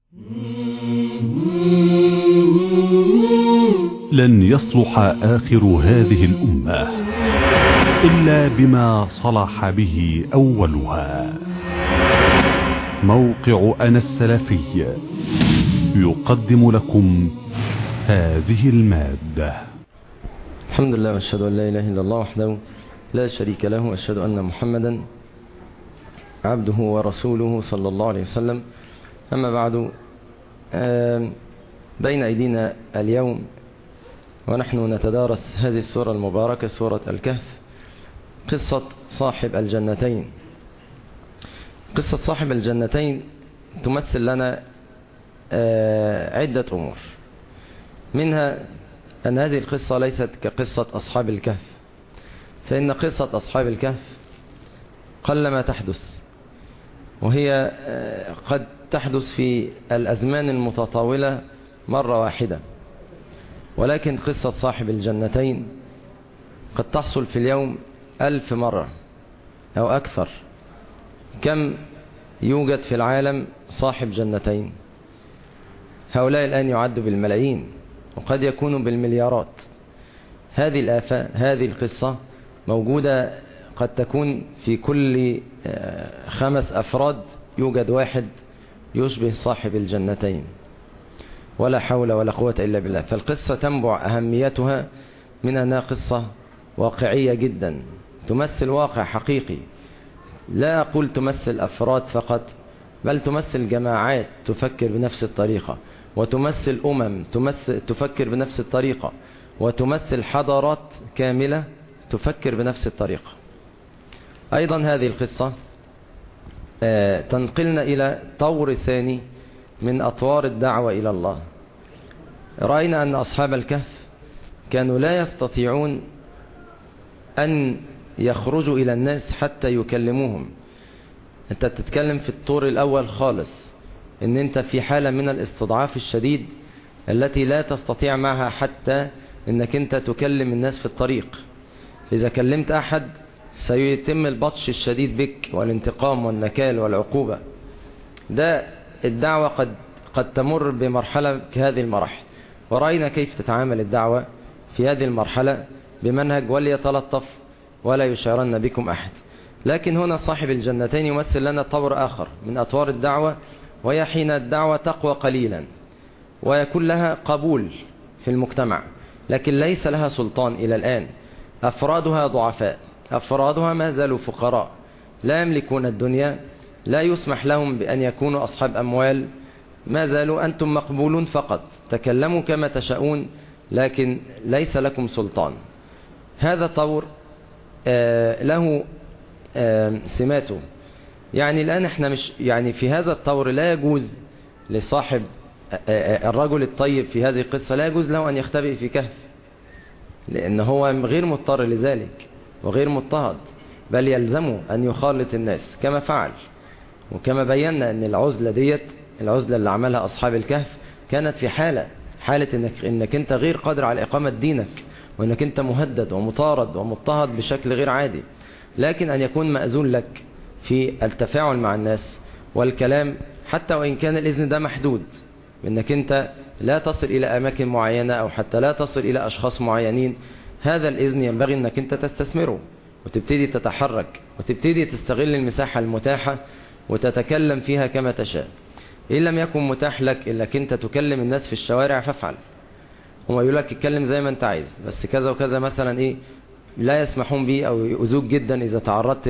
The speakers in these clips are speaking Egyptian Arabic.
لن يصلح آخر هذه الأمة إلا بما صلح به أولها موقع أنا السلفي يقدم لكم هذه المادة الحمد لله واشهد أن لا إله إلا الله وحده لا شريك له واشهد أن محمدا عبده ورسوله صلى الله عليه وسلم أما بعد بين أيدينا اليوم ونحن نتدارس هذه السورة المباركة سورة الكهف قصة صاحب الجنتين قصة صاحب الجنتين تمثل لنا عدة أمور منها أن هذه القصة ليست كقصة أصحاب الكهف فإن قصة أصحاب الكهف قلما تحدث وهي قد تحدث في الأزمان المتطاولة مرة واحدة ولكن قصة صاحب الجنتين قد تحصل في اليوم ألف مرة أو أكثر كم يوجد في العالم صاحب جنتين هؤلاء الآن يعد بالملايين وقد يكونوا بالمليارات هذه الآفة هذه القصة موجودة قد تكون في كل خمس أفراد يوجد واحد يشبه صاحب الجنتين ولا حول ولا قوة إلا بالله فالقصة تنبع أهميتها من أنها قصة واقعية جدا تمثل واقع حقيقي لا أقول تمثل أفراد فقط بل تمثل جماعات تفكر بنفس الطريقة وتمثل أمم تمثل تفكر بنفس الطريقة وتمثل حضارات كاملة تفكر بنفس الطريقة أيضا هذه القصة تنقلنا إلى طور ثاني من أطوار الدعوة إلى الله رأينا أن أصحاب الكهف كانوا لا يستطيعون أن يخرجوا إلى الناس حتى يكلموهم أنت تتكلم في الطور الأول خالص أن أنت في حالة من الاستضعاف الشديد التي لا تستطيع معها حتى أنك أنت تكلم الناس في الطريق إذا كلمت أحد سيتم البطش الشديد بك والانتقام والنكال والعقوبة ده الدعوة قد قد تمر بمرحلة كهذه المراحل ورأينا كيف تتعامل الدعوة في هذه المرحلة بمنهج وليتلطف ولا يشعرن بكم أحد لكن هنا صاحب الجنتين يمثل لنا طور آخر من أطوار الدعوة وهي حين الدعوة تقوى قليلا ويكون لها قبول في المجتمع لكن ليس لها سلطان إلى الآن أفرادها ضعفاء أفرادها ما زالوا فقراء لا يملكون الدنيا لا يسمح لهم بأن يكونوا أصحاب أموال ما زالوا أنتم مقبولون فقط تكلموا كما تشاءون لكن ليس لكم سلطان هذا طور آه له آه سماته يعني الآن احنا مش يعني في هذا الطور لا يجوز لصاحب آه الرجل الطيب في هذه القصة لا يجوز له أن يختبئ في كهف لأن هو غير مضطر لذلك وغير مضطهد بل يلزمه أن يخالط الناس كما فعل وكما بينا أن العزلة ديت العزلة اللي عملها أصحاب الكهف كانت في حالة حالة إنك, إنك أنت غير قادر على إقامة دينك وإنك أنت مهدد ومطارد ومضطهد بشكل غير عادي لكن أن يكون مأذون لك في التفاعل مع الناس والكلام حتى وإن كان الإذن ده محدود إنك أنت لا تصل إلى أماكن معينة أو حتى لا تصل إلى أشخاص معينين هذا الإذن ينبغي أنك أنت تستثمره وتبتدي تتحرك وتبتدي تستغل المساحة المتاحة وتتكلم فيها كما تشاء إن لم يكن متاح لك إلا أنت تكلم الناس في الشوارع فافعل هم يقول لك اتكلم زي ما انت عايز بس كذا وكذا مثلا ايه لا يسمحون به او يؤذوك جدا اذا تعرضت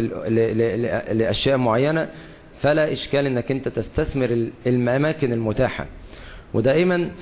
لاشياء معينة فلا اشكال انك انت تستثمر الاماكن المتاحة ودائما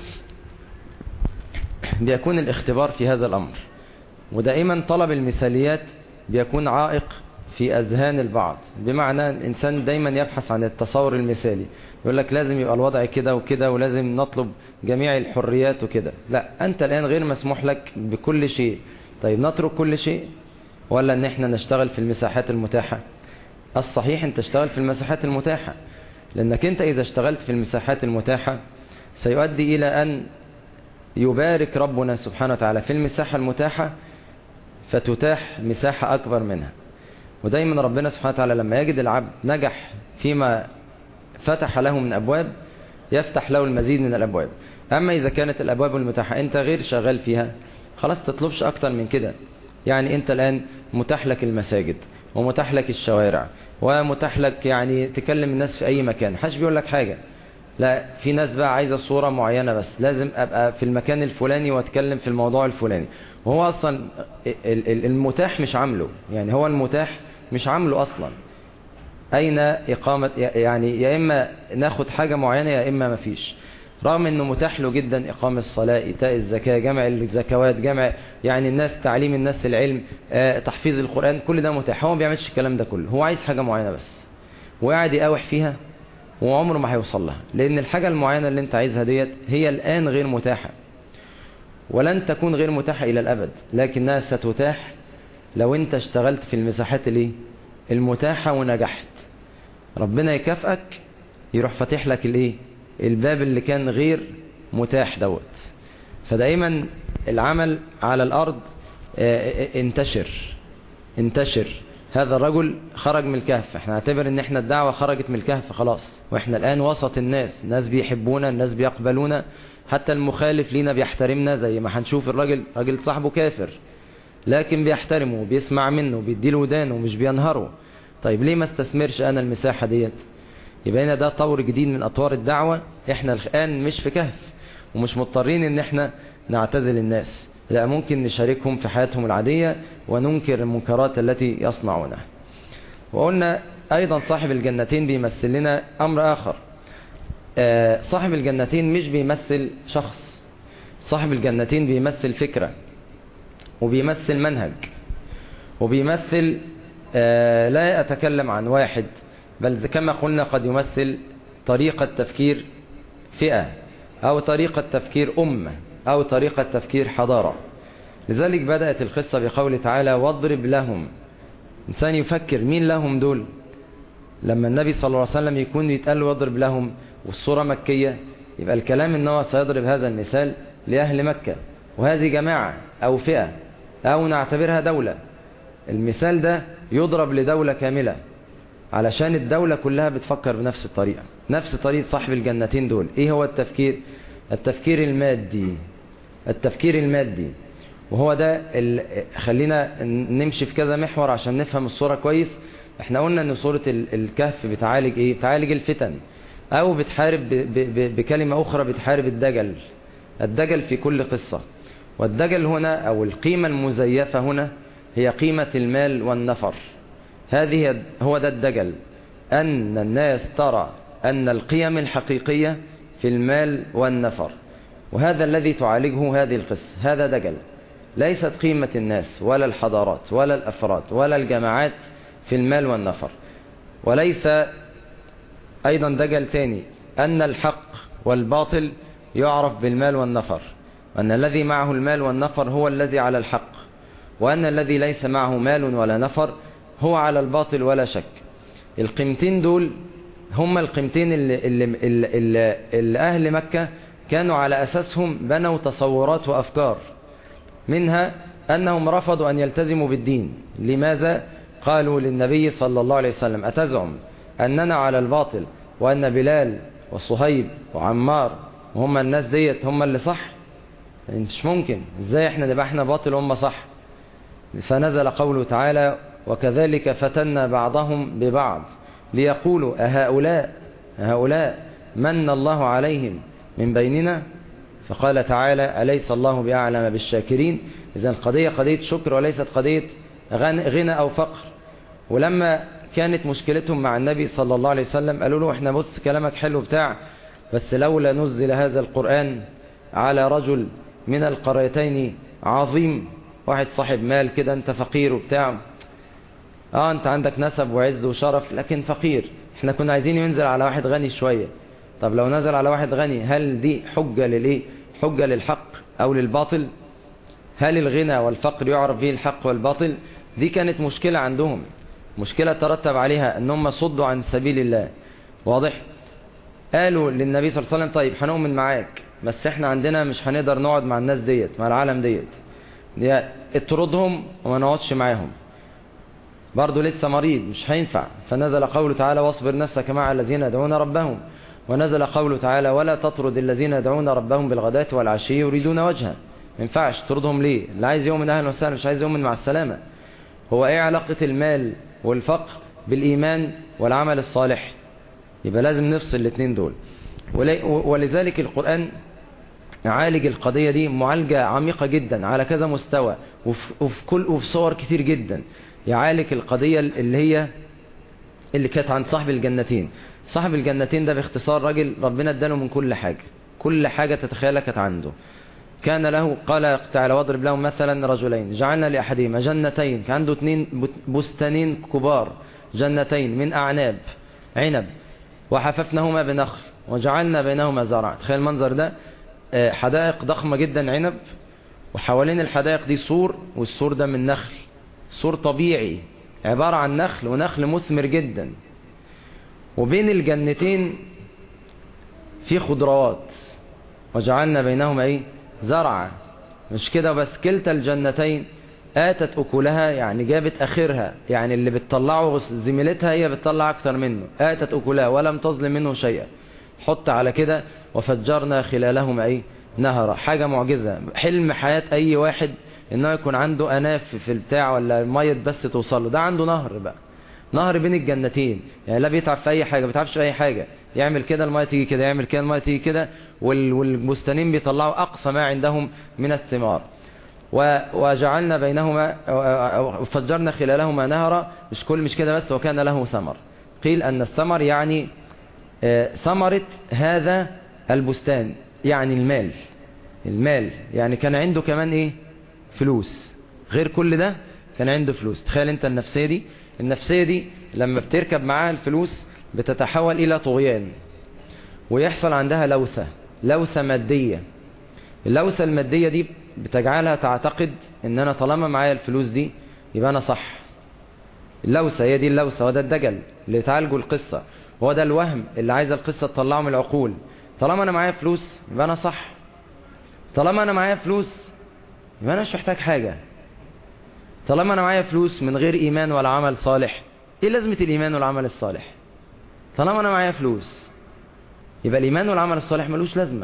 بيكون الاختبار في هذا الامر ودائما طلب المثاليات بيكون عائق في أذهان البعض بمعنى الإنسان دايما يبحث عن التصور المثالي يقول لك لازم يبقى الوضع كده وكده ولازم نطلب جميع الحريات وكده لا أنت الآن غير مسموح لك بكل شيء طيب نترك كل شيء ولا أن احنا نشتغل في المساحات المتاحة الصحيح أن تشتغل في المساحات المتاحة لأنك أنت إذا اشتغلت في المساحات المتاحة سيؤدي إلى أن يبارك ربنا سبحانه وتعالى في المساحة المتاحة فتتاح مساحة أكبر منها ودايما ربنا سبحانه وتعالى لما يجد العبد نجح فيما فتح له من أبواب يفتح له المزيد من الأبواب أما إذا كانت الأبواب المتاحة أنت غير شغال فيها خلاص تطلبش أكتر من كده يعني أنت الآن متاح لك المساجد ومتاح لك الشوارع ومتاح لك يعني تكلم الناس في أي مكان حاجة بيقول لك حاجة لا في ناس بقى عايزة صورة معينة بس لازم أبقى في المكان الفلاني واتكلم في الموضوع الفلاني وهو أصلا المتاح مش عامله يعني هو المتاح مش عامله أصلا أين إقامة يعني يا إما ناخد حاجة معينة يا إما مفيش رغم أنه متاح له جدا إقامة الصلاة إيتاء الزكاة جمع الزكوات جمع يعني الناس تعليم الناس العلم آه، تحفيظ القرآن كل ده متاح هو ما بيعملش الكلام ده كله هو عايز حاجة معينة بس وقاعد يقاوح فيها وعمره ما هيوصل لها لأن الحاجة المعينة اللي أنت عايزها ديت هي الآن غير متاحة ولن تكون غير متاحة إلى الأبد لكنها ستتاح لو أنت اشتغلت في المساحات اللي المتاحة ونجحت ربنا يكافئك يروح فاتح لك الايه الباب اللي كان غير متاح دوت فدائما العمل على الأرض انتشر انتشر هذا الرجل خرج من الكهف احنا نعتبر ان احنا الدعوة خرجت من الكهف خلاص واحنا الآن وسط الناس الناس بيحبونا الناس بيقبلونا حتى المخالف لينا بيحترمنا زي ما هنشوف الراجل راجل صاحبه كافر لكن بيحترمه وبيسمع منه بيديله ودانه ومش بينهره طيب ليه ما استثمرش انا المساحة ديت يبقى هنا ده طور جديد من اطوار الدعوة احنا الان مش في كهف ومش مضطرين ان احنا نعتزل الناس لا ممكن نشاركهم في حياتهم العادية وننكر المنكرات التي يصنعونها وقلنا ايضا صاحب الجنتين بيمثل لنا امر اخر آه، صاحب الجنتين مش بيمثل شخص صاحب الجنتين بيمثل فكرة وبيمثل منهج وبيمثل آه، لا أتكلم عن واحد بل كما قلنا قد يمثل طريقة تفكير فئة أو طريقة تفكير أمة أو طريقة تفكير حضارة لذلك بدأت القصة بقول تعالى واضرب لهم إنسان يفكر مين لهم دول لما النبي صلى الله عليه وسلم يكون يتقال واضرب لهم والصورة مكية يبقى الكلام ان هو سيضرب هذا المثال لأهل مكة وهذه جماعة أو فئة أو نعتبرها دولة المثال ده يضرب لدولة كاملة علشان الدولة كلها بتفكر بنفس الطريقة نفس طريقة صاحب الجنتين دول ايه هو التفكير التفكير المادي التفكير المادي وهو ده خلينا نمشي في كذا محور عشان نفهم الصورة كويس احنا قلنا ان صورة الكهف بتعالج ايه بتعالج الفتن او بتحارب بكلمة اخرى بتحارب الدجل الدجل في كل قصة والدجل هنا او القيمة المزيفة هنا هي قيمة المال والنفر هذه هو ده الدجل أن الناس ترى أن القيم الحقيقية في المال والنفر وهذا الذي تعالجه هذه القصة هذا دجل ليست قيمة الناس ولا الحضارات ولا الأفراد ولا الجماعات في المال والنفر وليس أيضا دجل ثاني أن الحق والباطل يعرف بالمال والنفر وأن الذي معه المال والنفر هو الذي على الحق وأن الذي ليس معه مال ولا نفر هو على الباطل ولا شك القيمتين دول هم القيمتين اللي, اللي, اللي, اللي أهل مكة كانوا على أساسهم بنوا تصورات وأفكار منها أنهم رفضوا أن يلتزموا بالدين لماذا؟ قالوا للنبي صلى الله عليه وسلم أتزعم أننا على الباطل وأن بلال وصهيب وعمار وهم الناس ديت هم اللي صح مش ممكن ازاي احنا نبقى احنا باطل وهم صح فنزل قوله تعالى وكذلك فتنا بعضهم ببعض ليقولوا أهؤلاء هؤلاء من الله عليهم من بيننا فقال تعالى أليس الله بأعلم بالشاكرين إذا القضية قضية شكر وليست قضية غنى أو فقر ولما كانت مشكلتهم مع النبي صلى الله عليه وسلم قالوا له احنا بص كلامك حلو بتاع بس لولا نزل هذا القرآن على رجل من القريتين عظيم واحد صاحب مال كده انت فقير وبتاع اه انت عندك نسب وعز وشرف لكن فقير احنا كنا عايزين ينزل على واحد غني شوية طب لو نزل على واحد غني هل دي حجة للايه حجة للحق او للباطل هل الغنى والفقر يعرف به الحق والباطل دي كانت مشكلة عندهم مشكلة ترتب عليها ان هم صدوا عن سبيل الله واضح قالوا للنبي صلى الله عليه وسلم طيب هنؤمن معاك بس احنا عندنا مش هنقدر نقعد مع الناس ديت مع العالم ديت دي اطردهم وما نقعدش معاهم برضه لسه مريض مش هينفع فنزل قوله تعالى واصبر نفسك مع الذين يدعون ربهم ونزل قوله تعالى ولا تطرد الذين يدعون ربهم بالغداة والعشي يريدون وجهه ما ينفعش تطردهم ليه اللي عايز يؤمن اهلا وسهلا مش عايز يؤمن مع السلامة هو ايه علاقة المال والفقر بالايمان والعمل الصالح يبقى لازم نفصل الاثنين دول ولذلك القرآن عالج القضية دي معالجة عميقة جدا على كذا مستوى وفي كل وفي صور كتير جدا يعالج القضية اللي هي اللي كانت عن صاحب الجنتين صاحب الجنتين ده باختصار راجل ربنا اداله من كل حاجة كل حاجة تتخيلها كانت عنده كان له قال تعالى واضرب لهم مثلا رجلين جعلنا لأحدهما جنتين كان عنده اثنين بستانين كبار جنتين من أعناب عنب وحففناهما بنخل وجعلنا بينهما زرع تخيل المنظر ده حدائق ضخمة جدا عنب وحوالين الحدائق دي سور والسور ده من نخل سور طبيعي عبارة عن نخل ونخل مثمر جدا وبين الجنتين في خضروات وجعلنا بينهما ايه زرعا مش كده بس كلتا الجنتين آتت أكلها يعني جابت آخرها يعني اللي بتطلعه زميلتها هي بتطلع أكتر منه آتت أكلها ولم تظلم منه شيئا حط على كده وفجرنا خلالهما ايه نهرا حاجة معجزة حلم حياة اي واحد انه يكون عنده اناف في البتاع ولا مية بس توصل له ده عنده نهر بقى نهر بين الجنتين يعني لا بيتعب في اي حاجة بيتعبش في اي حاجة يعمل كده المية تيجي كده يعمل كده المية تيجي كده والبستانين بيطلعوا اقصى ما عندهم من الثمار وجعلنا بينهما وفجرنا خلالهما نهرا مش كل مش كده بس وكان له ثمر قيل ان الثمر يعني ثمرة هذا البستان يعني المال المال يعني كان عنده كمان ايه فلوس غير كل ده كان عنده فلوس تخيل انت النفسية دي النفسية دي لما بتركب معاها الفلوس بتتحول الى طغيان ويحصل عندها لوثة لوثة مادية اللوثة المادية دي بتجعلها تعتقد ان انا طالما معايا الفلوس دي يبقى انا صح اللوثة هي دي اللوثة وده الدجل اللي تعالجوا القصة هو ده الوهم اللي عايز القصة تطلعه من العقول طالما انا معايا فلوس يبقى انا صح طالما انا معايا فلوس يبقى انا مش محتاج حاجة طالما انا معايا فلوس من غير ايمان ولا عمل صالح ايه لازمة الايمان والعمل الصالح طالما انا معايا فلوس يبقى الايمان والعمل الصالح ملوش لازمة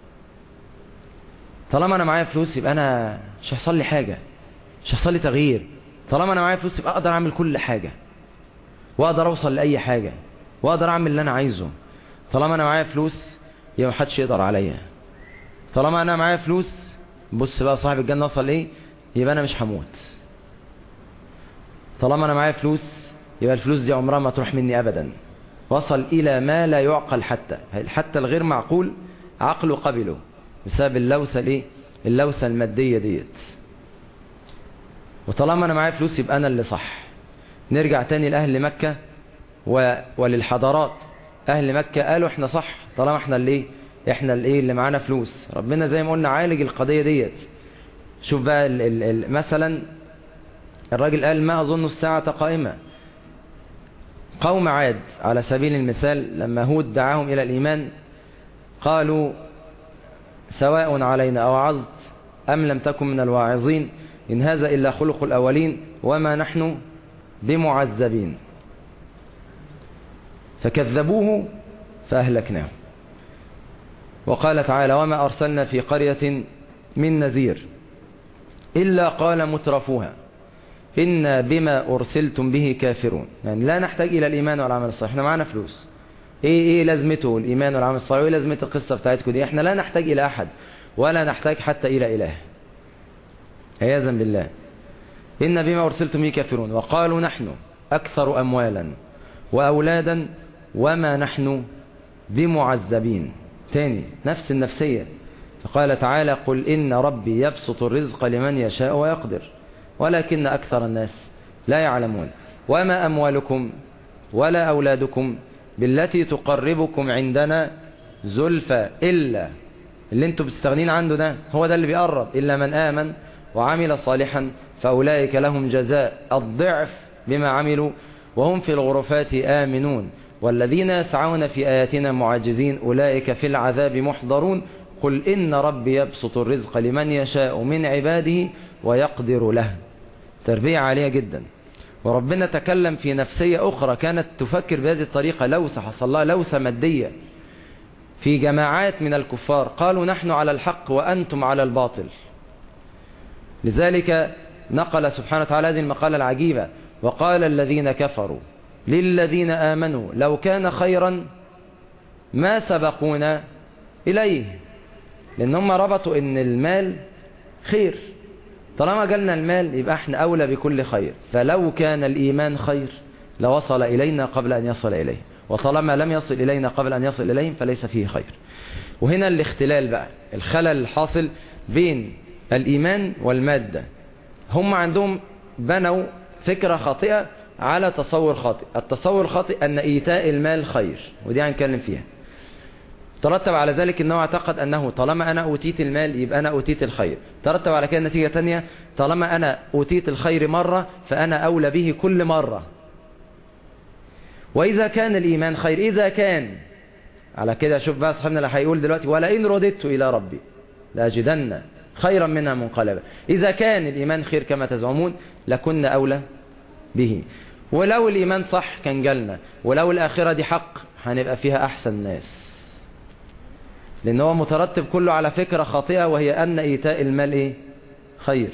طالما انا معايا فلوس يبقى انا مش هيحصل لي حاجة مش هيحصل لي تغيير طالما انا معايا فلوس يبقى اقدر اعمل كل حاجة واقدر اوصل لاي حاجة واقدر اعمل اللي انا عايزه طالما انا معايا فلوس يبقى محدش يقدر عليا طالما انا معايا فلوس بص بقى صاحب الجنة وصل ايه يبقى انا مش هموت طالما انا معايا فلوس يبقى الفلوس دي عمرها ما تروح مني ابدا وصل الى ما لا يعقل حتى حتى الغير معقول عقله قبله بسبب اللوثة الايه اللوثة المادية ديت وطالما انا معايا فلوس يبقى انا اللي صح نرجع تاني لاهل مكة و... وللحضارات اهل مكة قالوا احنا صح طالما احنا اللي ايه احنا اللي ايه اللي معانا فلوس ربنا زي ما قلنا عالج القضية ديت شوف بقى ال... ال... ال... مثلا الراجل قال ما اظن الساعة قائمة قوم عاد على سبيل المثال لما هود دعاهم الى الايمان قالوا سواء علينا او عظت ام لم تكن من الواعظين ان هذا الا خلق الاولين وما نحن بمعذبين فكذبوه فأهلكناه وقال تعالى وما أرسلنا في قرية من نذير إلا قال مترفوها إنا بما أرسلتم به كافرون يعني لا نحتاج إلى الإيمان والعمل الصالح احنا معنا فلوس إيه إيه لازمته الإيمان والعمل الصالح وإيه لازمة القصة بتاعتكم دي احنا لا نحتاج إلى أحد ولا نحتاج حتى إلى إله عياذا بالله إن بما أرسلتم به كافرون وقالوا نحن أكثر أموالا وأولادا وما نحن بمعذبين تاني نفس النفسية فقال تعالى قل إن ربي يبسط الرزق لمن يشاء ويقدر ولكن أكثر الناس لا يعلمون وما أموالكم ولا أولادكم بالتي تقربكم عندنا زلفى إلا اللي انتوا بتستغنين عنه ده هو ده اللي بيقرب إلا من آمن وعمل صالحا فأولئك لهم جزاء الضعف بما عملوا وهم في الغرفات آمنون والذين يسعون في آياتنا معاجزين أولئك في العذاب محضرون قل إن ربي يبسط الرزق لمن يشاء من عباده ويقدر له تربية عالية جدا وربنا تكلم في نفسية أخرى كانت تفكر بهذه الطريقة لوثة حصل لها لوثة مادية في جماعات من الكفار قالوا نحن على الحق وأنتم على الباطل لذلك نقل سبحانه وتعالى هذه المقالة العجيبة وقال الذين كفروا للذين آمنوا لو كان خيرا ما سبقونا إليه لأن هم ربطوا إن المال خير طالما جالنا المال يبقى احنا أولى بكل خير فلو كان الإيمان خير لوصل إلينا قبل أن يصل إليه وطالما لم يصل إلينا قبل أن يصل إليهم فليس فيه خير وهنا الاختلال بقى الخلل الحاصل بين الإيمان والمادة هم عندهم بنوا فكرة خاطئة على تصور خاطئ التصور الخاطئ أن إيتاء المال خير ودي هنتكلم فيها ترتب على ذلك أنه اعتقد أنه طالما أنا أوتيت المال يبقى أنا أوتيت الخير ترتب على كده نتيجة تانية طالما أنا أوتيت الخير مرة فأنا أولى به كل مرة وإذا كان الإيمان خير إذا كان على كده شوف بقى صاحبنا اللي هيقول دلوقتي ولئن رددت إلى ربي لأجدن خيرا منها منقلبا إذا كان الإيمان خير كما تزعمون لكنا أولى به ولو الإيمان صح كان جالنا ولو الآخرة دي حق هنبقى فيها أحسن ناس لأن هو مترتب كله على فكرة خاطئة وهي أن إيتاء المال إيه؟ خير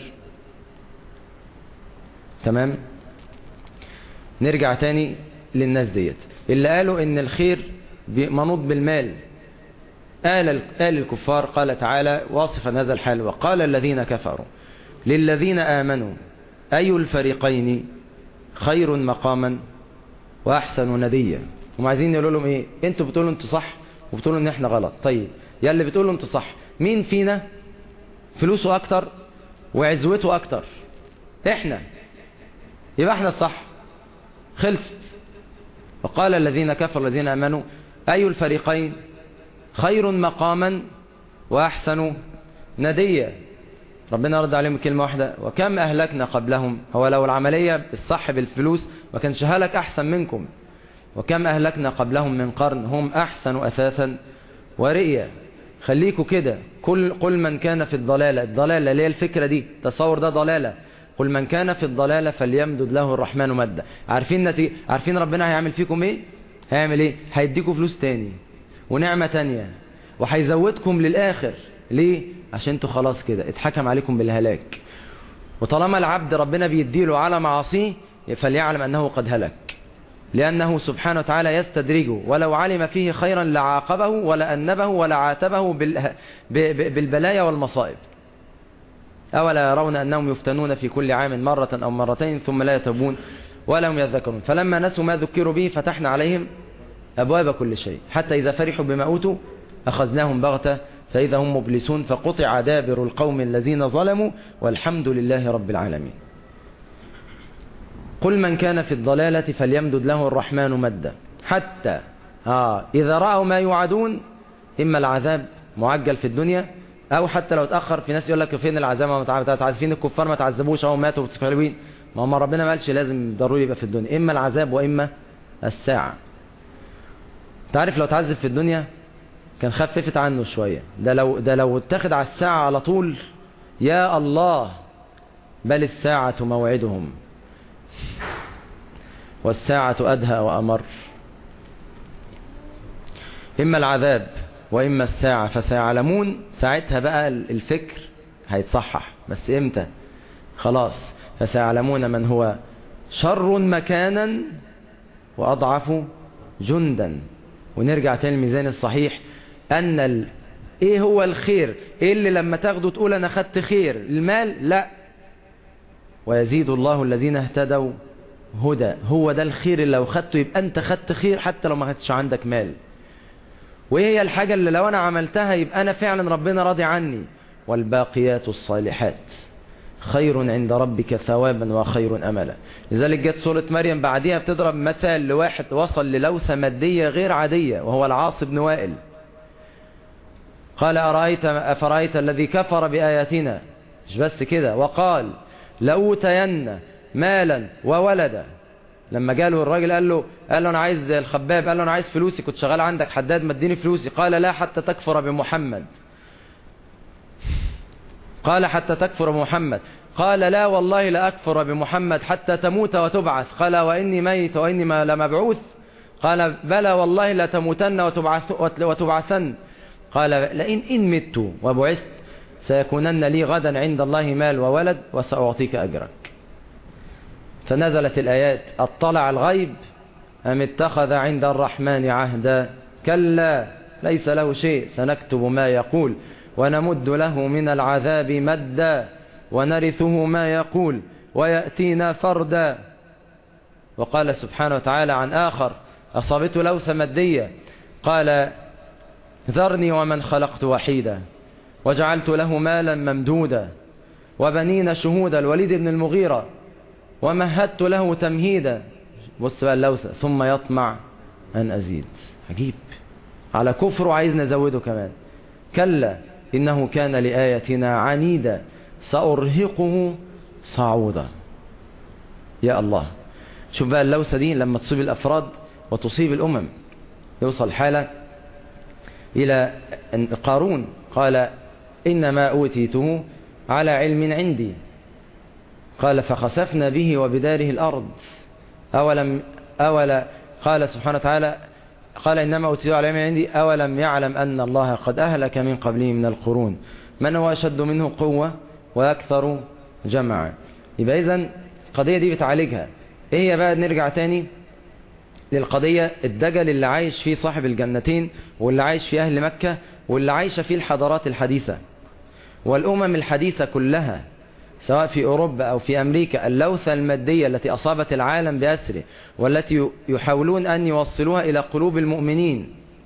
تمام نرجع تاني للناس ديت اللي قالوا ان الخير منوط بالمال قال قال الكفار قال تعالى واصفا هذا الحال وقال الذين كفروا للذين آمنوا أي الفريقين خير مقاما وأحسن نديا هم عايزين يقولوا لهم ايه انتوا بتقولوا انتوا صح وبتقولوا ان احنا غلط طيب يا اللي بتقولوا انتوا صح مين فينا فلوسه اكتر وعزوته اكتر احنا يبقى احنا الصح خلصت وقال الذين كفروا الذين امنوا اي الفريقين خير مقاما واحسن نديا ربنا رد عليهم كلمة واحدة وكم أهلكنا قبلهم هو لو العملية الصح بالفلوس ما كانش هلك أحسن منكم وكم أهلكنا قبلهم من قرن هم أحسن أثاثا ورئيا خليكوا كده كل قل من كان في الضلالة الضلالة اللي هي الفكرة دي تصور ده ضلالة قل من كان في الضلالة فليمدد له الرحمن مدا عارفين نتي... عارفين ربنا هيعمل فيكم ايه هيعمل ايه هيديكم فلوس تاني ونعمة تانية وهيزودكم للآخر ليه عشان انتوا خلاص كده اتحكم عليكم بالهلاك وطالما العبد ربنا بيديله على معاصيه فليعلم أنه قد هلك لأنه سبحانه وتعالى يستدرجه ولو علم فيه خيرا لعاقبه ولا أنبه ولا عاتبه بالبلايا والمصائب أولا يرون أنهم يفتنون في كل عام مرة أو مرتين ثم لا يتوبون ولا هم يذكرون فلما نسوا ما ذكروا به فتحنا عليهم أبواب كل شيء حتى إذا فرحوا بما أوتوا أخذناهم بغتة فإذا هم مبلسون فقطع دابر القوم الذين ظلموا والحمد لله رب العالمين قل من كان في الضلالة فليمدد له الرحمن مدا حتى آه إذا رأوا ما يوعدون إما العذاب معجل في الدنيا أو حتى لو اتأخر في ناس يقول لك فين العذاب ما تعذبين الكفار ما تعذبوش أو ماتوا حلوين ما هم ربنا ما قالش لازم ضروري يبقى في الدنيا إما العذاب وإما الساعة تعرف لو تعذب في الدنيا كان خففت عنه شوية ده لو ده لو اتخذ على الساعة على طول يا الله بل الساعة موعدهم والساعة أدهى وأمر إما العذاب وإما الساعة فسيعلمون ساعتها بقى الفكر هيتصحح بس إمتى خلاص فسيعلمون من هو شر مكانا وأضعف جندا ونرجع تاني الميزان الصحيح أن ال... إيه هو الخير إيه اللي لما تاخده تقول أنا خدت خير المال لا ويزيد الله الذين اهتدوا هدى هو ده الخير اللي لو خدته يبقى أنت خدت خير حتى لو ما خدتش عندك مال وإيه هي الحاجة اللي لو أنا عملتها يبقى أنا فعلا ربنا راضي عني والباقيات الصالحات خير عند ربك ثوابا وخير أملا لذلك جت سورة مريم بعديها بتضرب مثل لواحد وصل للوثة مادية غير عادية وهو العاص بن وائل قال أرأيت أفرأيت الذي كفر بآياتنا مش بس كده وقال لأوتين مالا وولدا لما جاله الراجل قال له قال له انا عايز الخباب قال له انا عايز فلوسي كنت شغال عندك حداد ما اديني فلوسي قال لا حتى تكفر بمحمد قال حتى تكفر بمحمد قال لا والله لا أكفر بمحمد حتى تموت وتبعث قال وإني ميت وإني ما لمبعوث قال بلى والله لا تموتن وتبعث وتبعثن قال لئن إن مت وبعثت سيكونن لي غدا عند الله مال وولد وسأعطيك أجرك فنزلت الآيات اطلع الغيب أم اتخذ عند الرحمن عهدا كلا ليس له شيء سنكتب ما يقول ونمد له من العذاب مدا ونرثه ما يقول ويأتينا فردا وقال سبحانه وتعالى عن آخر أصابته لوثة مادية قال ذرني ومن خلقت وحيدا وجعلت له مالا ممدودا وبنين شهودا الوليد بن المغيرة ومهدت له تمهيدا بص بقى اللوثة ثم يطمع أن أزيد عجيب على كفر عايز نزوده كمان كلا إنه كان لآيتنا عنيدا سأرهقه صعودا يا الله شوف بقى اللوثة دي لما تصيب الأفراد وتصيب الأمم يوصل حالة إلى قارون قال إنما أوتيته على علم عندي قال فخسفنا به وبداره الأرض أولم أولا قال سبحانه وتعالى قال إنما أوتيته على علم عندي أولم يعلم أن الله قد أهلك من قبله من القرون من هو أشد منه قوة وأكثر جمعا يبقى إذن القضية دي بتعالجها إيه هي بقى نرجع تاني للقضية الدجل اللي عايش فيه صاحب الجنتين واللي عايش فيه أهل مكة واللي عايشة فيه الحضارات الحديثة والأمم الحديثة كلها سواء في أوروبا أو في أمريكا اللوثة المادية التي أصابت العالم بأسره والتي يحاولون أن يوصلوها إلى قلوب المؤمنين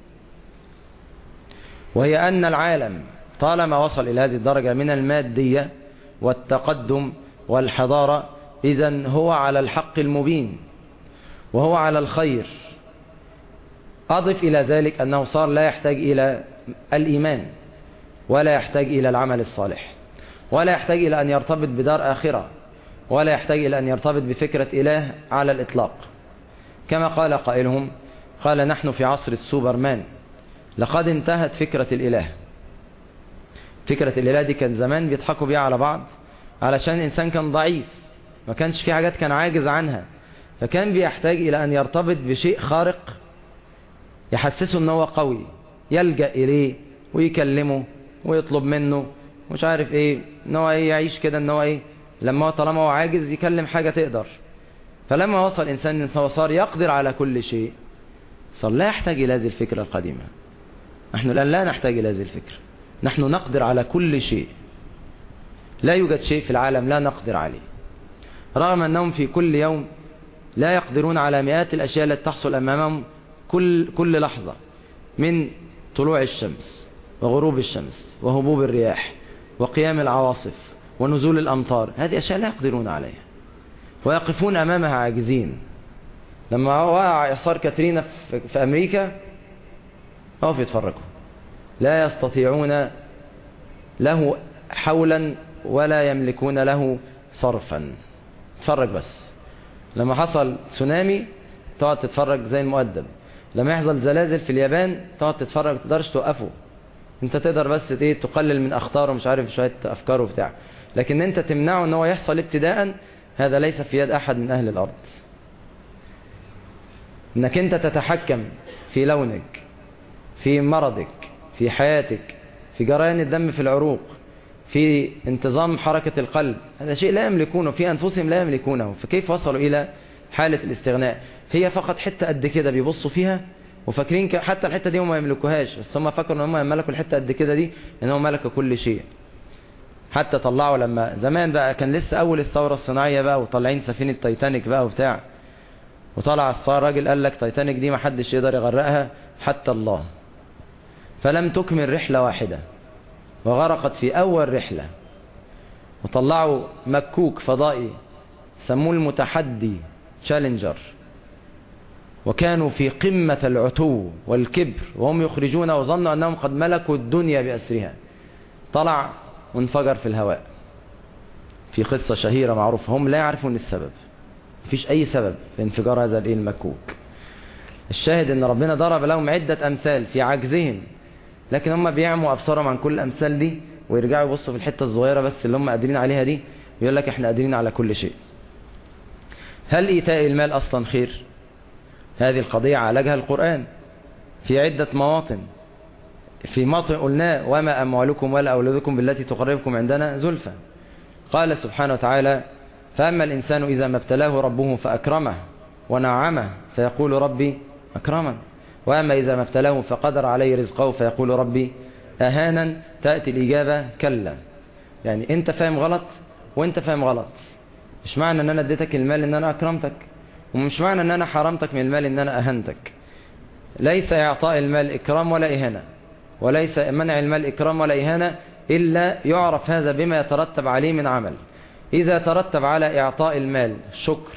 وهي أن العالم طالما وصل إلى هذه الدرجة من المادية والتقدم والحضارة إذا هو على الحق المبين وهو على الخير أضف إلى ذلك أنه صار لا يحتاج إلى الإيمان ولا يحتاج إلى العمل الصالح ولا يحتاج إلى أن يرتبط بدار آخرة ولا يحتاج إلى أن يرتبط بفكرة إله على الإطلاق كما قال قائلهم قال نحن في عصر السوبرمان لقد انتهت فكرة الإله فكرة الإله دي كان زمان بيضحكوا بيها على بعض علشان الإنسان كان ضعيف ما كانش في حاجات كان عاجز عنها فكان بيحتاج إلى أن يرتبط بشيء خارق يحسسه أنه هو قوي يلجأ إليه ويكلمه ويطلب منه مش عارف ايه ان هو ايه يعيش كده ان هو ايه لما هو طالما هو عاجز يكلم حاجة تقدر فلما وصل الانسان ان هو صار يقدر على كل شيء صار لا يحتاج الى هذه الفكرة القديمة نحن الان لا نحتاج الى هذه الفكرة نحن نقدر على كل شيء لا يوجد شيء في العالم لا نقدر عليه رغم انهم في كل يوم لا يقدرون على مئات الاشياء التي تحصل امامهم كل كل لحظة من طلوع الشمس وغروب الشمس وهبوب الرياح وقيام العواصف ونزول الأمطار هذه أشياء لا يقدرون عليها ويقفون أمامها عاجزين لما وقع إعصار كاترينا في أمريكا وقفوا يتفرجوا لا يستطيعون له حولا ولا يملكون له صرفا تفرج بس لما حصل تسونامي تقعد تتفرج زي المؤدب لما يحصل زلازل في اليابان تقعد تتفرج ما تقدرش توقفه انت تقدر بس ايه تقلل من اخطاره مش عارف شويه افكاره وبتاع لكن انت تمنعه ان هو يحصل ابتداء هذا ليس في يد احد من اهل الارض انك انت تتحكم في لونك في مرضك في حياتك في جريان الدم في العروق في انتظام حركة القلب هذا شيء لا يملكونه في أنفسهم لا يملكونه فكيف وصلوا إلى حالة الاستغناء هي فقط حتة قد كده بيبصوا فيها وفاكرين حتى الحتة دي هم ما يملكوهاش بس هم فاكروا ان هم ملكوا الحتة قد كده دي ان هم ملكوا كل شيء حتى طلعوا لما زمان بقى كان لسه اول الثورة الصناعية بقى وطالعين سفينة تايتانيك بقى وبتاع وطلع الصار راجل قال لك تايتانيك دي ما حدش يقدر يغرقها حتى الله فلم تكمل رحلة واحدة وغرقت في اول رحلة وطلعوا مكوك فضائي سموه المتحدي تشالنجر وكانوا في قمة العتو والكبر وهم يخرجون وظنوا أنهم قد ملكوا الدنيا بأسرها طلع وانفجر في الهواء في قصة شهيرة معروفة هم لا يعرفون السبب مفيش أي سبب لانفجار هذا المكوك الشاهد أن ربنا ضرب لهم عدة أمثال في عجزهم لكن هم بيعموا أبصارهم عن كل الأمثال دي ويرجعوا يبصوا في الحتة الصغيرة بس اللي هم قادرين عليها دي يقول لك احنا قادرين على كل شيء هل إيتاء المال أصلا خير هذه القضية عالجها القرآن في عدة مواطن في موطن قلنا وما أموالكم ولا أولادكم بالتي تقربكم عندنا زلفى قال سبحانه وتعالى فأما الإنسان إذا ما ابتلاه ربه فأكرمه ونعمه فيقول ربي أكرمن وأما إذا ما ابتلاه فقدر عليه رزقه فيقول ربي أهانا تأتي الإجابة كلا يعني أنت فاهم غلط وأنت فاهم غلط مش معنى أن أنا اديتك المال أن أنا أكرمتك ومش معنى أن أنا حرمتك من المال أن أنا أهنتك ليس إعطاء المال إكرام ولا إهانة وليس منع المال إكرام ولا إهانة إلا يعرف هذا بما يترتب عليه من عمل إذا ترتب على إعطاء المال شكر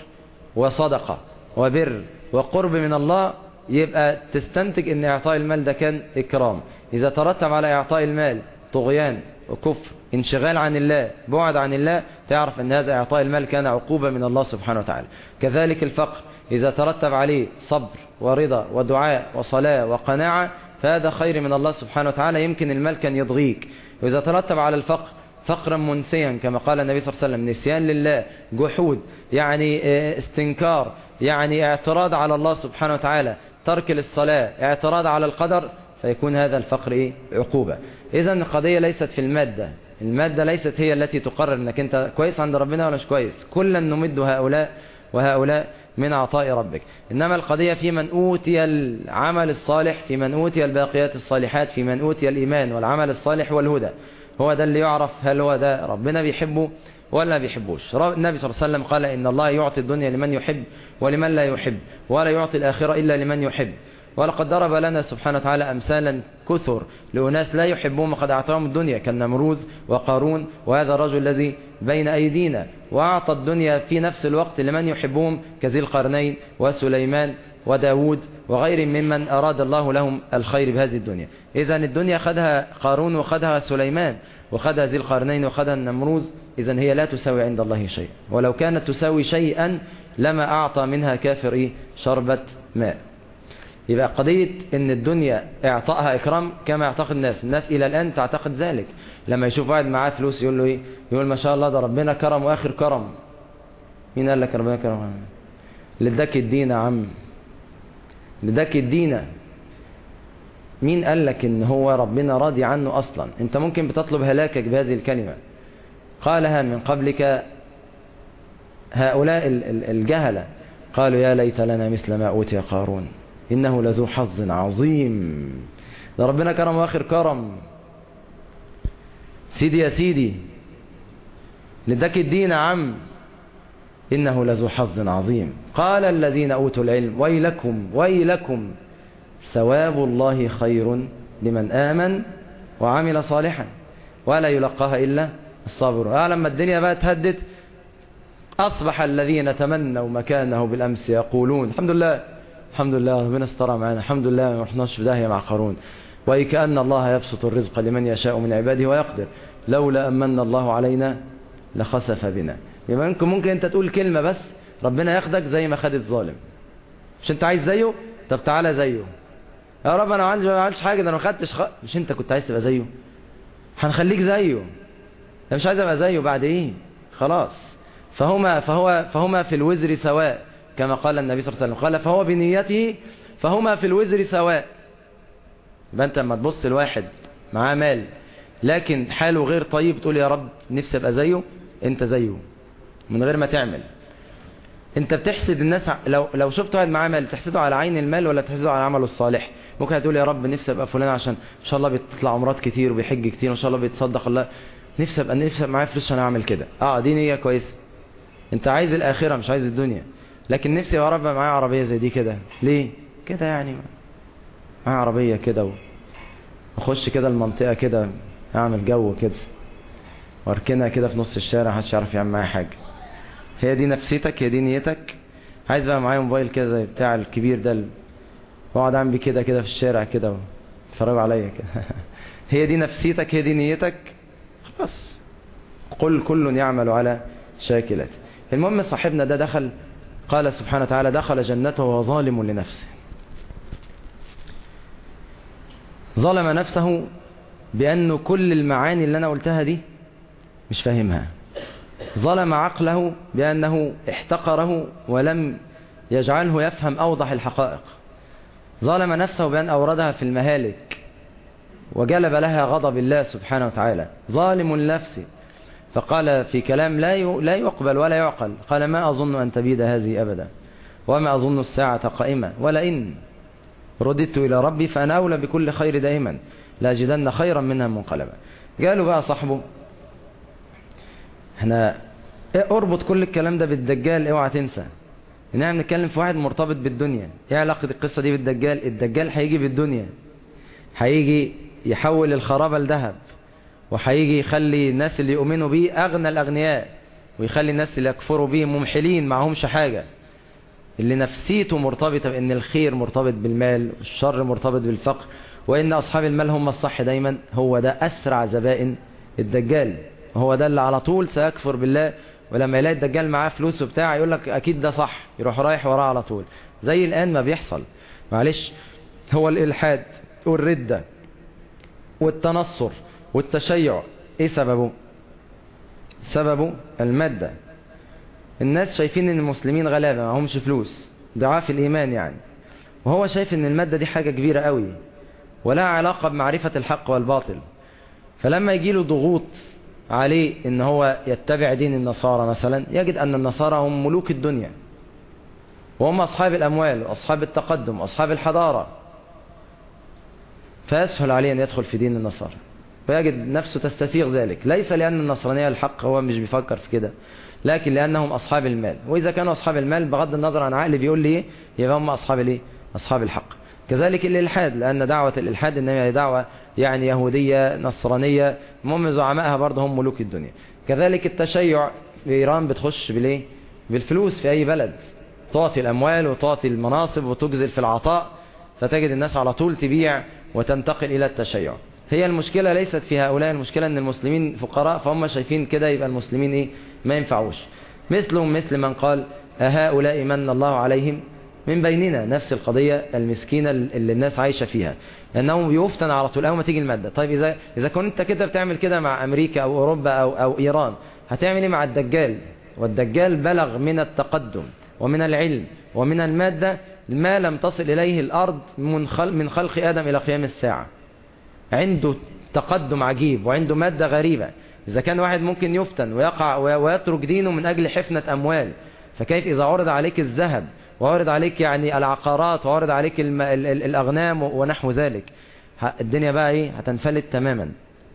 وصدقة وبر وقرب من الله يبقى تستنتج ان اعطاء المال ده كان اكرام اذا ترتب على اعطاء المال طغيان وكفر انشغال عن الله بعد عن الله تعرف ان هذا اعطاء المال كان عقوبة من الله سبحانه وتعالى كذلك الفقر اذا ترتب عليه صبر ورضا ودعاء وصلاة وقناعة فهذا خير من الله سبحانه وتعالى يمكن المال كان يضغيك واذا ترتب على الفقر فقرا منسيا كما قال النبي صلى الله عليه وسلم نسيان لله جحود يعني استنكار يعني اعتراض على الله سبحانه وتعالى ترك للصلاة اعتراض على القدر فيكون هذا الفقر إيه؟ عقوبة إذا القضية ليست في المادة المادة ليست هي التي تقرر أنك أنت كويس عند ربنا ولا مش كويس كلا نمد هؤلاء وهؤلاء من عطاء ربك إنما القضية في من أوتي العمل الصالح في من أوتي الباقيات الصالحات في من أوتي الإيمان والعمل الصالح والهدى هو ده اللي يعرف هل هو ده ربنا بيحبه ولا ما بيحبوش النبي صلى الله عليه وسلم قال إن الله يعطي الدنيا لمن يحب ولمن لا يحب ولا يعطي الآخرة إلا لمن يحب ولقد ضرب لنا سبحانه وتعالى أمثالا كثر لأناس لا يحبون وقد أعطاهم الدنيا كالنمروذ وقارون وهذا الرجل الذي بين أيدينا وأعطى الدنيا في نفس الوقت لمن يحبهم كذي القرنين وسليمان وداود وغير ممن أراد الله لهم الخير بهذه الدنيا إذا الدنيا خدها قارون وخدها سليمان وخدها ذي القرنين وخدها النمروذ إذا هي لا تساوي عند الله شيء ولو كانت تساوي شيئا لما أعطى منها كافر إيه شربة ماء يبقى قضية ان الدنيا اعطائها اكرام كما يعتقد الناس الناس الى الان تعتقد ذلك لما يشوف واحد معاه فلوس يقول له ايه يقول ما شاء الله ده ربنا كرم واخر كرم مين قال لك ربنا كرم لدك الدين يا عم لدك الدين مين قال لك ان هو ربنا راضي عنه اصلا انت ممكن بتطلب هلاكك بهذه الكلمة قالها من قبلك هؤلاء الجهلة قالوا يا ليت لنا مثل ما أوتي قارون إنه لذو حظ عظيم ده ربنا كرم واخر كرم سيدي يا سيدي لدك الدين عم إنه لذو حظ عظيم قال الذين أوتوا العلم ويلكم ويلكم ثواب الله خير لمن آمن وعمل صالحا ولا يلقاها إلا الصابر آه لما الدنيا بقى تهدت أصبح الذين تمنوا مكانه بالأمس يقولون الحمد لله الحمد لله ربنا استرى معنا الحمد لله ما رحناش في داهية مع قارون وكأن الله يبسط الرزق لمن يشاء من عباده ويقدر لولا أمن الله علينا لخسف بنا يبقى ممكن ممكن انت تقول كلمة بس ربنا ياخدك زي ما خد الظالم مش انت عايز زيه طب تعالى زيه يا رب انا ما عملتش حاجه ده انا ما خدتش خ... مش انت كنت عايز تبقى زيه هنخليك زيه انا مش عايز ابقى زيه بعد ايه خلاص فهما فهو فهما في الوزر سواء كما قال النبي صلى الله عليه وسلم قال فهو بنيته فهما في الوزر سواء يبقى انت لما تبص لواحد معاه مال لكن حاله غير طيب تقول يا رب نفسي ابقى زيه انت زيه من غير ما تعمل انت بتحسد الناس لو لو شفت واحد معاه مال تحسده على عين المال ولا تحسده على عمله الصالح ممكن هتقول يا رب نفسي ابقى فلان عشان ان شاء الله بيطلع عمرات كتير وبيحج كتير وان شاء الله بيتصدق الله نفسي ابقى نفسي معايا فلوس عشان اعمل كده اه دي نيه كويسه انت عايز الاخره مش عايز الدنيا لكن نفسي يا رب معايا عربيه زي دي كده ليه كده يعني معايا عربيه كده واخش كده المنطقه كده اعمل جو كده واركنها كده في نص الشارع محدش يعرف يعمل معايا حاجه هي دي نفسيتك هي دي نيتك عايز بقى معايا موبايل كده زي بتاع الكبير ده واقعد اعمل بيه كده كده في الشارع كده اتفرجوا عليا كده هي دي نفسيتك هي دي نيتك خلاص قل كل يعمل على شاكلته المهم صاحبنا ده دخل قال سبحانه وتعالى دخل جنته وهو ظالم لنفسه ظلم نفسه بأنه كل المعاني اللي أنا قلتها دي مش فاهمها ظلم عقله بأنه احتقره ولم يجعله يفهم أوضح الحقائق ظلم نفسه بأن أوردها في المهالك وجلب لها غضب الله سبحانه وتعالى ظالم النفس فقال في كلام لا لا يقبل ولا يعقل قال ما أظن أن تبيد هذه أبدا وما أظن الساعة قائمة ولئن رددت إلى ربي فأنا أولى بكل خير دائما لاجدن خيرا منها منقلبا قالوا بقى صاحبه احنا اربط كل الكلام ده بالدجال اوعى تنسى ان احنا بنتكلم في واحد مرتبط بالدنيا ايه علاقة القصة دي بالدجال الدجال هيجي بالدنيا هيجي يحول الخرابة لذهب وهيجي يخلي الناس اللي يؤمنوا بيه اغنى الاغنياء ويخلي الناس اللي يكفروا بيه ممحلين معهمش حاجة اللي نفسيته مرتبطة بان الخير مرتبط بالمال والشر مرتبط بالفقر وان اصحاب المال هم الصح دايما هو ده اسرع زبائن الدجال هو ده اللي على طول سيكفر بالله ولما يلاقي الدجال معاه فلوس وبتاع يقول لك اكيد ده صح يروح رايح وراه على طول زي الان ما بيحصل معلش هو الالحاد والردة والتنصر والتشيع ايه سببه سببه المادة الناس شايفين ان المسلمين غلابة ما همش فلوس ضعاف الايمان يعني وهو شايف ان المادة دي حاجة كبيرة قوي ولا علاقة بمعرفة الحق والباطل فلما يجي له ضغوط عليه ان هو يتبع دين النصارى مثلا يجد ان النصارى هم ملوك الدنيا وهم اصحاب الاموال واصحاب التقدم واصحاب الحضارة فيسهل عليه ان يدخل في دين النصارى فيجد نفسه تستثير ذلك ليس لان النصرانية الحق هو مش بيفكر في كده لكن لانهم اصحاب المال واذا كانوا اصحاب المال بغض النظر عن عقل بيقول لي ايه يبقى هم اصحاب الايه اصحاب الحق كذلك الإلحاد لأن دعوة الإلحاد إنما هي دعوة يعني يهودية نصرانية المهم زعمائها برضه هم ملوك الدنيا كذلك التشيع في إيران بتخش بالإيه بالفلوس في أي بلد تعطي الأموال وتعطي المناصب وتجزل في العطاء فتجد الناس على طول تبيع وتنتقل إلى التشيع هي المشكلة ليست في هؤلاء المشكلة أن المسلمين فقراء فهم شايفين كده يبقى المسلمين إيه ما ينفعوش مثلهم مثل من قال أهؤلاء من الله عليهم من بيننا نفس القضية المسكينة اللي الناس عايشة فيها لأنه يفتن على طول أول ما تيجي المادة طيب إذا, إذا كنت كده بتعمل كده مع أمريكا أو أوروبا أو, أو إيران هتعمل إيه مع الدجال والدجال بلغ من التقدم ومن العلم ومن المادة ما لم تصل إليه الأرض من خلق, من خلق آدم إلى قيام الساعة عنده تقدم عجيب وعنده مادة غريبة إذا كان واحد ممكن يفتن ويقع ويترك دينه من أجل حفنة أموال فكيف إذا عرض عليك الذهب وعرض عليك يعني العقارات وعرض عليك الم... ال... ال... الأغنام ونحو ذلك الدنيا بقى ايه هتنفلت تماما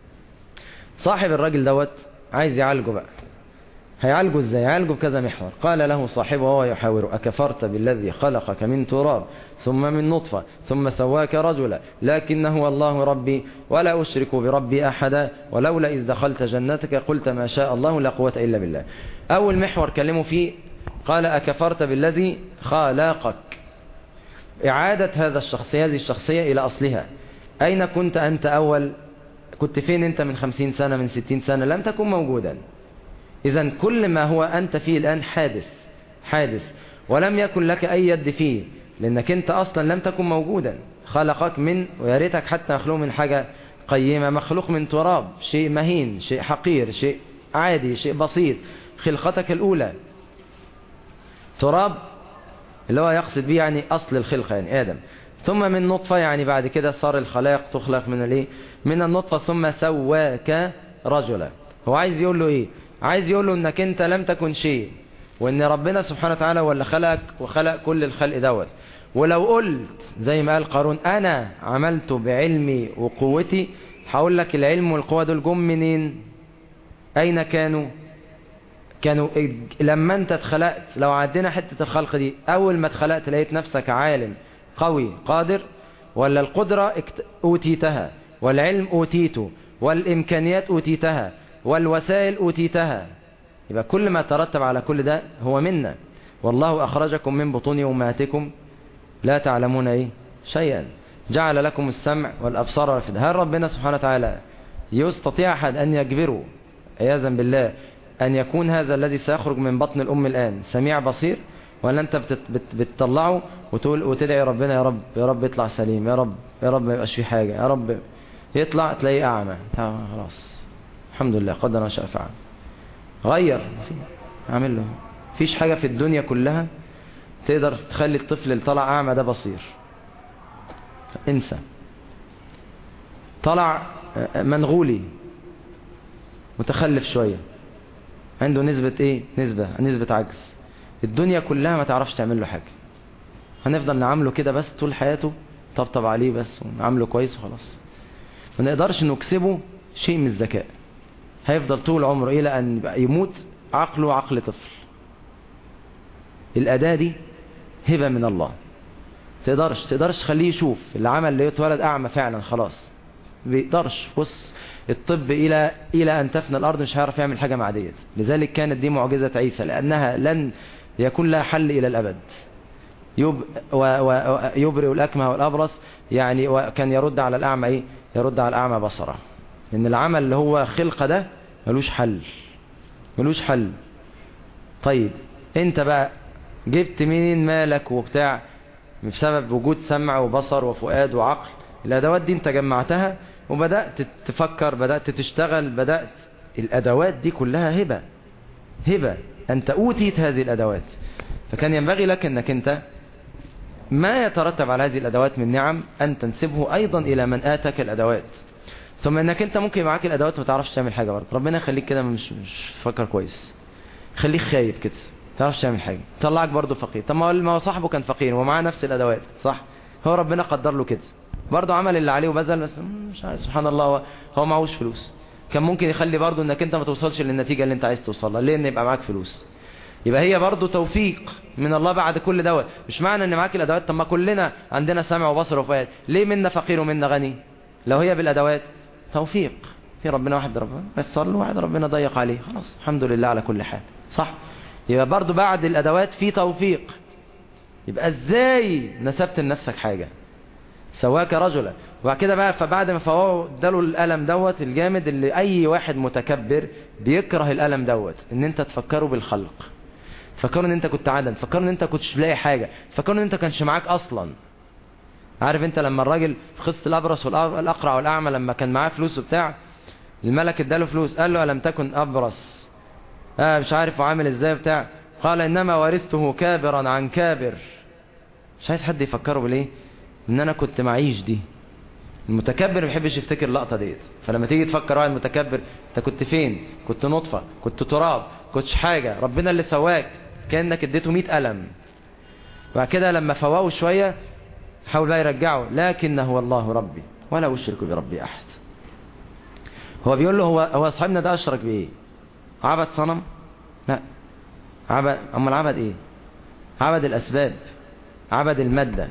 صاحب الراجل دوت عايز يعالجه بقى هيعالجه ازاي يعالجه بكذا محور قال له صاحبه وهو يحاوره أكفرت بالذي خلقك من تراب ثم من نطفة ثم سواك رجلا لكنه الله ربي ولا أشرك بربي أحدا ولولا إذ دخلت جنتك قلت ما شاء الله لا قوة إلا بالله أول محور كلمه فيه قال أكفرت بالذي خلقك إعادة هذا الشخصية هذه الشخصية إلى أصلها أين كنت أنت أول كنت فين أنت من خمسين سنة من ستين سنة لم تكن موجودا إذا كل ما هو أنت فيه الآن حادث حادث ولم يكن لك أي يد فيه لأنك أنت أصلا لم تكن موجودا خلقك من ويا ريتك حتى مخلوق من حاجة قيمة مخلوق من تراب شيء مهين شيء حقير شيء عادي شيء بسيط خلقتك الأولى تراب اللي هو يقصد به يعني أصل الخلقة يعني آدم ثم من نطفة يعني بعد كده صار الخلاق تخلق من الايه من النطفة ثم سواك رجلا هو عايز يقول له ايه عايز يقول له انك انت لم تكن شيء وان ربنا سبحانه وتعالى هو اللي خلقك وخلق كل الخلق دوت ولو قلت زي ما قال قارون انا عملت بعلمي وقوتي هقول لك العلم والقوة دول جم منين اين كانوا كانوا لما انت اتخلقت لو عدينا حتة الخلق دي اول ما اتخلقت لقيت نفسك عالم قوي قادر ولا القدرة اوتيتها والعلم اوتيته والامكانيات اوتيتها والوسائل اوتيتها يبقى كل ما ترتب على كل ده هو منا والله اخرجكم من بطون امهاتكم لا تعلمون ايه شيئا جعل لكم السمع والابصار والافئده هل ربنا سبحانه وتعالى يستطيع احد ان يجبره عياذا بالله أن يكون هذا الذي سيخرج من بطن الأم الآن سميع بصير ولا أنت بتت بت بتطلعه وتقول وتدعي ربنا يا رب يا رب يطلع سليم يا رب يا رب ما يبقاش فيه حاجة يا رب يطلع تلاقيه أعمى خلاص الحمد لله قدر ما شاء فعل غير اعمل له فيش حاجة في الدنيا كلها تقدر تخلي الطفل اللي طلع اعمى ده بصير انسى طلع منغولي متخلف شوية عنده نسبة ايه نسبة نسبة عجز الدنيا كلها ما تعرفش تعمل له حاجة هنفضل نعامله كده بس طول حياته طبطب عليه بس ونعامله كويس وخلاص ما نقدرش نكسبه شيء من الذكاء هيفضل طول عمره الى ان يموت عقله عقل طفل الاداة دي هبة من الله تقدرش تقدرش تخليه يشوف العمل اللي يتولد اعمى فعلا خلاص بيقدرش بص الطب الى الى ان تفنى الارض مش هيعرف يعمل حاجه مع ديت لذلك كانت دي معجزه عيسى لانها لن يكون لها حل الى الابد يب ويبرئ الاكمه والابرص يعني وكان يرد على الاعمى ايه يرد على الاعمى بصره ان العمل اللي هو خلقه ده ملوش حل ملوش حل طيب انت بقى جبت منين مالك وبتاع بسبب وجود سمع وبصر وفؤاد وعقل الادوات دي انت جمعتها وبدأت تفكر بدأت تشتغل بدأت الأدوات دي كلها هبة هبة أنت أوتيت هذه الأدوات فكان ينبغي لك أنك أنت ما يترتب على هذه الأدوات من نعم أن تنسبه أيضا إلى من آتك الأدوات ثم أنك أنت ممكن معاك الأدوات وما تعرفش تعمل حاجة برضه ربنا يخليك كده مش مش فكر كويس خليك خايب كده ما تعرفش تعمل حاجة طلعك برضه فقير طب ما هو صاحبه كان فقير ومعاه نفس الأدوات صح هو ربنا قدر له كده برضه عمل اللي عليه وبذل بس مش عارف سبحان الله هو معهوش فلوس كان ممكن يخلي برضه انك انت ما توصلش للنتيجة اللي انت عايز توصلها ليه ان يبقى معاك فلوس يبقى هي برضه توفيق من الله بعد كل دوت مش معنى ان معاك الادوات طب ما كلنا عندنا سمع وبصر وفؤاد ليه منا فقير ومنا غني لو هي بالادوات توفيق في ربنا واحد ربنا بس صار له واحد ربنا ضيق عليه خلاص الحمد لله على كل حال صح يبقى برضه بعد الادوات في توفيق يبقى ازاي نسبت لنفسك حاجه سواك رجلا وبعد كده بقى فبعد ما فهو اداله الالم دوت الجامد اللي اي واحد متكبر بيكره الالم دوت ان انت تفكره بالخلق تفكروا ان انت كنت عدم تفكروا ان انت كنتش لاقي حاجه تفكروا ان انت كانش معاك اصلا عارف انت لما الراجل في قصه الابرص والاقرع والاعمى لما كان معاه فلوس وبتاع الملك اداله فلوس قال له الم تكن ابرص اه مش عارف وعامل ازاي بتاع قال انما ورثته كابرا عن كابر مش عايز حد يفكره بالايه ان انا كنت معيش دي المتكبر ما بيحبش يفتكر اللقطه ديت فلما تيجي تفكر واحد متكبر انت كنت فين كنت نطفه كنت تراب كنتش حاجه ربنا اللي سواك كانك اديته 100 قلم وبعد كده لما فواه شويه حاول بقى يرجعه لكن هو الله ربي ولا اشرك بربي احد هو بيقول له هو هو صاحبنا ده اشرك بايه عبد صنم لا عبد امال عبد ايه عبد الاسباب عبد الماده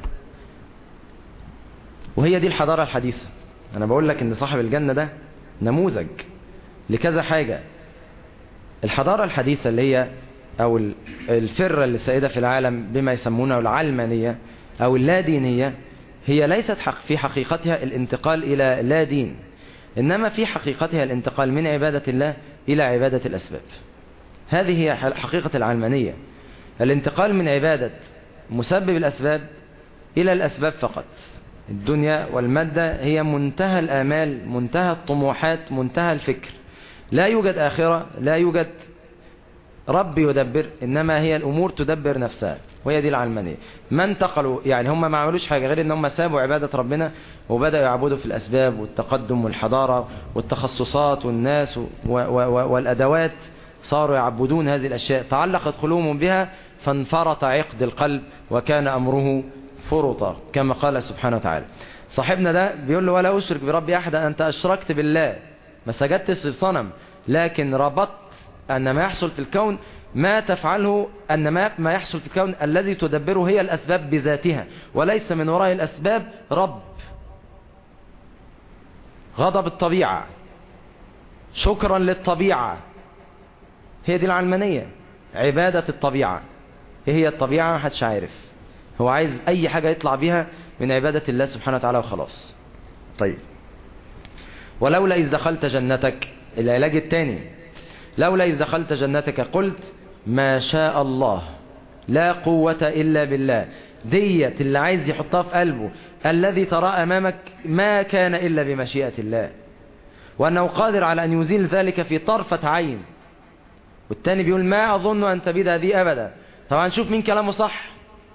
وهي دي الحضارة الحديثة أنا بقول لك إن صاحب الجنة ده نموذج لكذا حاجة الحضارة الحديثة اللي هي أو الفرة اللي سائدة في العالم بما يسمونه العلمانية أو اللادينية هي ليست حق في حقيقتها الانتقال إلى لا دين إنما في حقيقتها الانتقال من عبادة الله إلى عبادة الأسباب هذه هي حقيقة العلمانية الانتقال من عبادة مسبب الأسباب إلى الأسباب فقط الدنيا والمادة هي منتهى الآمال منتهى الطموحات منتهى الفكر لا يوجد آخرة لا يوجد رب يدبر إنما هي الأمور تدبر نفسها وهي دي العلمانية ما انتقلوا يعني هم ما عملوش حاجة غير إن هم سابوا عبادة ربنا وبدأوا يعبدوا في الأسباب والتقدم والحضارة والتخصصات والناس والأدوات صاروا يعبدون هذه الأشياء تعلقت قلوبهم بها فانفرط عقد القلب وكان أمره فرطا كما قال سبحانه وتعالى صاحبنا ده بيقول له ولا أشرك بربي أحدا أنت أشركت بالله ما سجدتش للصنم لكن ربطت أن ما يحصل في الكون ما تفعله أن ما, ما يحصل في الكون الذي تدبره هي الأسباب بذاتها وليس من وراء الأسباب رب غضب الطبيعة شكرا للطبيعة هي دي العلمانية عبادة الطبيعة ايه هي الطبيعة محدش عارف هو عايز اي حاجة يطلع بيها من عبادة الله سبحانه وتعالى وخلاص طيب ولولا إذ دخلت جنتك العلاج الثاني لولا إذ دخلت جنتك قلت ما شاء الله لا قوة إلا بالله ديت اللي عايز يحطها في قلبه الذي ترى أمامك ما كان إلا بمشيئة الله وأنه قادر على أن يزيل ذلك في طرفة عين والتاني بيقول ما أظن أن تبيد هذه أبدا طبعا شوف مين كلامه صح